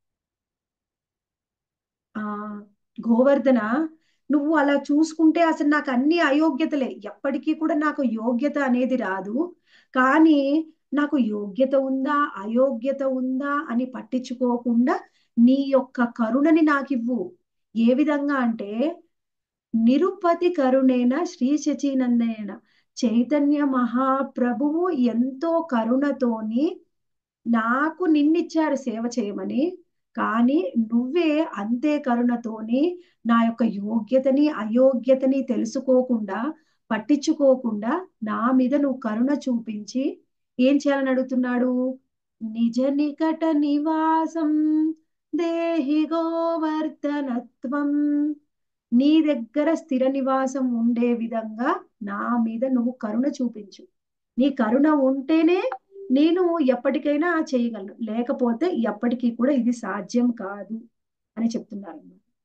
ఆ గోవర్ధన నువ్వు అలా చూసుకుంటే అసలు నాకు అన్ని అయోగ్యతలే ఎప్పటికీ కూడా నాకు యోగ్యత అనేది రాదు కానీ నాకు యోగ్యత ఉందా అయోగ్యత ఉందా అని పట్టించుకోకుండా నీ యొక్క కరుణని నాకివ్వు ఏ విధంగా అంటే నిరుపతి కరుణేన శ్రీ శచీనందన చైతన్య మహాప్రభువు ఎంతో కరుణతోని నాకు నిన్నిచ్చారు సేవ చేయమని కానీ నువ్వే అంతే కరుణతోని నా యొక్క యోగ్యతని అయోగ్యతని తెలుసుకోకుండా పట్టించుకోకుండా నా మీద నువ్వు కరుణ చూపించి ఏం చేయాలని అడుగుతున్నాడు నిజ నికట నివాసం దేహి గోవర్ధనత్వం నీ దగ్గర స్థిర నివాసం ఉండే విధంగా నా మీద నువ్వు కరుణ చూపించు నీ కరుణ ఉంటేనే నేను ఎప్పటికైనా చేయగలను లేకపోతే ఎప్పటికీ కూడా ఇది సాధ్యం కాదు అని చెప్తున్నారు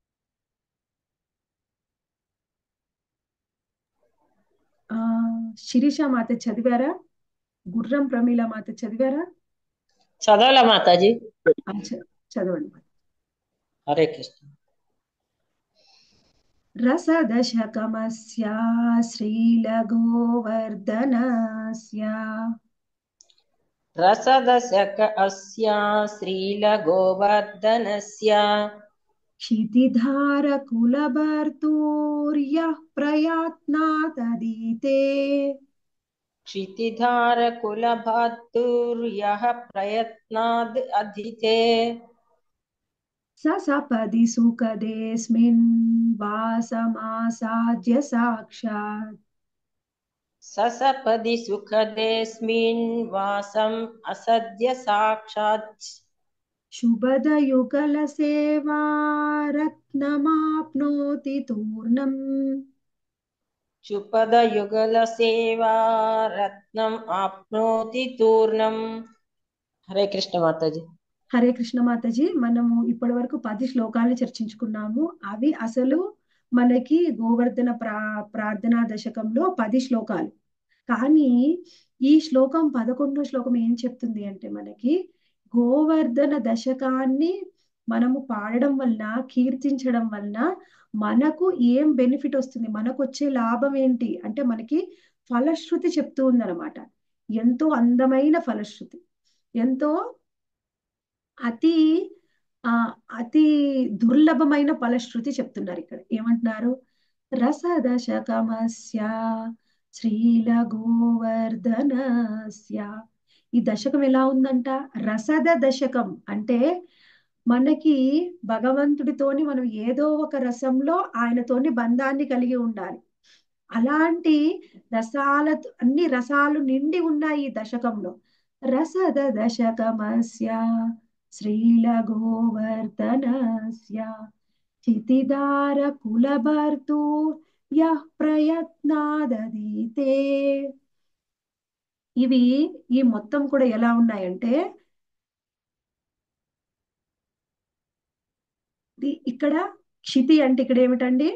ఆ శిరీష మాత చదివారా గుర్రం ప్రమీల మాత చదివారా చదవాలా మాతాజీ ఆ, చ- చదవండి మాత. హరే కృష్ణ రసదశకమస్య శ్రీలగోవర్ధనస్య రసదశక అస్య శ్రీలగోవర్ధనస్య क्षितिधारकुलभर्तूर्यः प्रयात्नादधीते क्षितिधारकुलभातुर्यः प्रयत्नाद् अधिते स सपदि सुखदेऽस्मिन् वासमासाद्य साक्षात् ससपदि सुखदेऽस्मिन् वासम् असद्य साक्षात् शुभदयुगलसेवा रत्नमाप्नोति तूर्णम् చుపదయుగలసేవా రత్నం ఆప్నోతి తూర్ణం హరే కృష్ణ మాతాజీ హరే కృష్ణ మాతాజీ మనము ఇప్పటి వరకు పది శ్లోకాలను చర్చించుకున్నాము అవి అసలు మనకి గోవర్ధన ప్రా ప్రార్థనా దశకంలో పది శ్లోకాలు కానీ ఈ శ్లోకం పదకొండో శ్లోకం ఏం చెప్తుంది అంటే మనకి గోవర్ధన దశకాన్ని మనము పాడడం వలన కీర్తించడం వలన మనకు ఏం బెనిఫిట్ వస్తుంది మనకు వచ్చే లాభం ఏంటి అంటే మనకి ఫలశ్రుతి చెప్తూ ఉందన్నమాట ఎంతో అందమైన ఫలశ్రుతి ఎంతో అతి ఆ అతి దుర్లభమైన ఫలశ్రుతి చెప్తున్నారు ఇక్కడ ఏమంటున్నారు రసదశకమస్య శ్రీల గోవర్ధనస్య ఈ దశకం ఎలా ఉందంట రసద దశకం అంటే మనకి భగవంతుడితోని మనం ఏదో ఒక రసంలో ఆయనతోని బంధాన్ని కలిగి ఉండాలి అలాంటి రసాల అన్ని రసాలు నిండి ఉన్నాయి ఈ దశకంలో రసద దశకమస్య శ్రీల గోవర్ధనస్య చితిదార కులభర్తూ యః ప్రయత్నాదీతే ఇవి ఈ మొత్తం కూడా ఎలా ఉన్నాయంటే ఇది ఇక్కడ క్షితి అంటే ఇక్కడ ఏమిటండి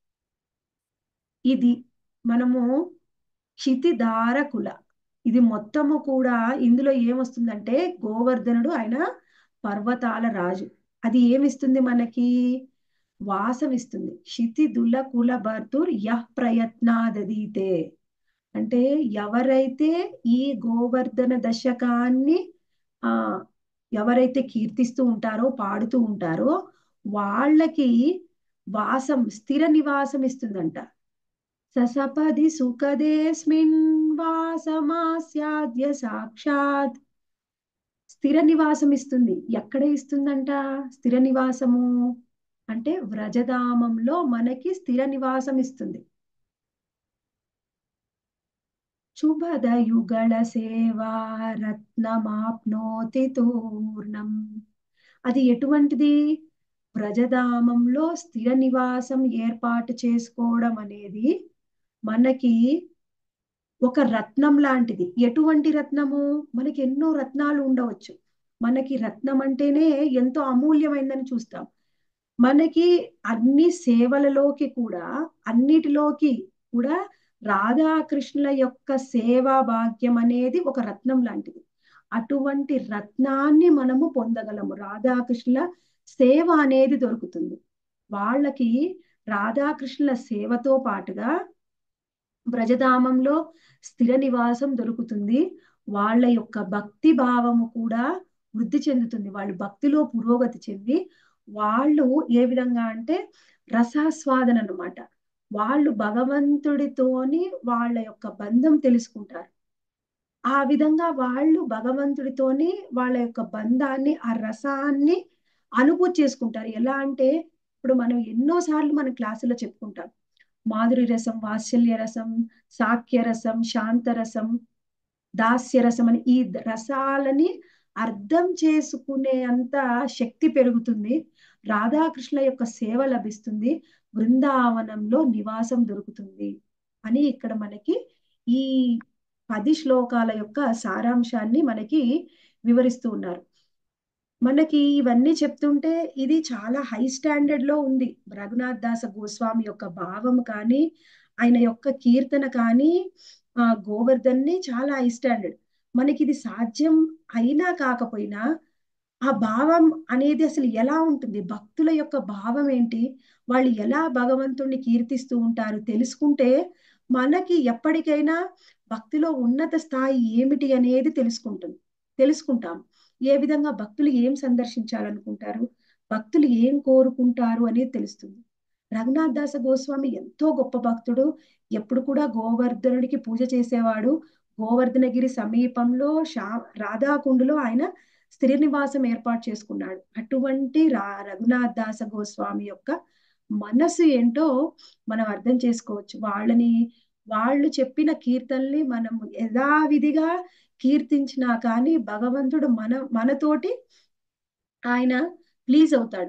ఇది మనము క్షితిదార కుల ఇది మొత్తము కూడా ఇందులో ఏమొస్తుందంటే గోవర్ధనుడు ఆయన పర్వతాల రాజు అది ఏమిస్తుంది మనకి వాసం ఇస్తుంది క్షితి దుల కుల భర్తుర్ యః ప్రయత్నాదీతే అంటే ఎవరైతే ఈ గోవర్ధన దశకాన్ని ఆ ఎవరైతే కీర్తిస్తూ ఉంటారో పాడుతూ ఉంటారో వాళ్ళకి వాసం స్థిర నివాసం ఇస్తుందంట ససపది సుఖదేస్మిన్ వాసమాస్యాద్య సాక్షాత్ స్థిర నివాసం ఇస్తుంది ఎక్కడ ఇస్తుందంట స్థిర నివాసము అంటే వ్రజధామంలో మనకి స్థిర నివాసం ఇస్తుంది శుభదయుగళ సేవా రత్నమాప్నోతి తూర్ణం అది ఎటువంటిది బ్రజధామంలో స్థిర నివాసం ఏర్పాటు చేసుకోవడం అనేది మనకి ఒక రత్నం లాంటిది ఎటువంటి రత్నము మనకి ఎన్నో రత్నాలు ఉండవచ్చు మనకి రత్నం అంటేనే ఎంతో అమూల్యమైందని చూస్తాం మనకి అన్ని సేవలలోకి కూడా అన్నిటిలోకి కూడా రాధాకృష్ణుల యొక్క సేవా భాగ్యం అనేది ఒక రత్నం లాంటిది అటువంటి రత్నాన్ని మనము పొందగలము రాధాకృష్ణుల సేవ అనేది దొరుకుతుంది వాళ్ళకి రాధాకృష్ణుల సేవతో పాటుగా బ్రజధామంలో స్థిర నివాసం దొరుకుతుంది వాళ్ళ యొక్క భక్తి భావము కూడా వృద్ధి చెందుతుంది వాళ్ళు భక్తిలో పురోగతి చెంది వాళ్ళు ఏ విధంగా అంటే రసాస్వాదన అన్నమాట వాళ్ళు భగవంతుడితోని వాళ్ళ యొక్క బంధం తెలుసుకుంటారు ఆ విధంగా వాళ్ళు భగవంతుడితోని వాళ్ళ యొక్క బంధాన్ని ఆ రసాన్ని అనుభూతి చేసుకుంటారు ఎలా అంటే ఇప్పుడు మనం ఎన్నో సార్లు మన క్లాసులో చెప్పుకుంటాం మాధురి రసం వాత్సల్య రసం సాఖ్య రసం శాంత రసం దాస్య రసం అని ఈ రసాలని అర్థం చేసుకునే అంత శక్తి పెరుగుతుంది రాధాకృష్ణ యొక్క సేవ లభిస్తుంది బృందావనంలో నివాసం దొరుకుతుంది అని ఇక్కడ మనకి ఈ పది శ్లోకాల యొక్క సారాంశాన్ని మనకి వివరిస్తూ ఉన్నారు మనకి ఇవన్నీ చెప్తుంటే ఇది చాలా హై స్టాండర్డ్ లో ఉంది రఘునాథ్ దాస గోస్వామి యొక్క భావం కానీ ఆయన యొక్క కీర్తన కానీ ఆ గోవర్ధన్ని చాలా హై స్టాండర్డ్ మనకి ఇది సాధ్యం అయినా కాకపోయినా ఆ భావం అనేది అసలు ఎలా ఉంటుంది భక్తుల యొక్క భావం ఏంటి వాళ్ళు ఎలా భగవంతుణ్ణి కీర్తిస్తూ ఉంటారు తెలుసుకుంటే మనకి ఎప్పటికైనా భక్తిలో ఉన్నత స్థాయి ఏమిటి అనేది తెలుసుకుంటుంది తెలుసుకుంటాం ఏ విధంగా భక్తులు ఏం సందర్శించాలనుకుంటారు భక్తులు ఏం కోరుకుంటారు అనేది తెలుస్తుంది రఘునాథ్ దాస గోస్వామి ఎంతో గొప్ప భక్తుడు ఎప్పుడు కూడా గోవర్ధనుడికి పూజ చేసేవాడు గోవర్ధనగిరి సమీపంలో షా రాధాకుండులో ఆయన స్థిర నివాసం ఏర్పాటు చేసుకున్నాడు అటువంటి రా రఘునాథ్ దాస గోస్వామి యొక్క మనసు ఏంటో మనం అర్థం చేసుకోవచ్చు వాళ్ళని వాళ్ళు చెప్పిన కీర్తనల్ని మనం యథావిధిగా కీర్తించినా కానీ భగవంతుడు మన మనతోటి ఆయన ప్లీజ్ అవుతాడు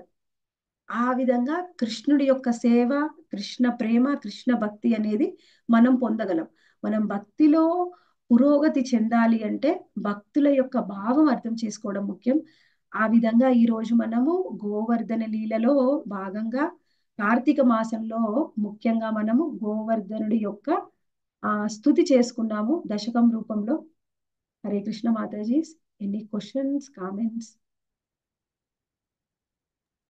ఆ విధంగా కృష్ణుడి యొక్క సేవ కృష్ణ ప్రేమ కృష్ణ భక్తి అనేది మనం పొందగలం మనం భక్తిలో పురోగతి చెందాలి అంటే భక్తుల యొక్క భావం అర్థం చేసుకోవడం ముఖ్యం ఆ విధంగా ఈ రోజు మనము గోవర్ధన లీలలో భాగంగా కార్తీక మాసంలో ముఖ్యంగా మనము గోవర్ధనుడి యొక్క ఆ స్థుతి చేసుకున్నాము దశకం రూపంలో హరే కృష్ణ మాతాజీ ఎనీ క్వశ్చన్స్ కామెంట్స్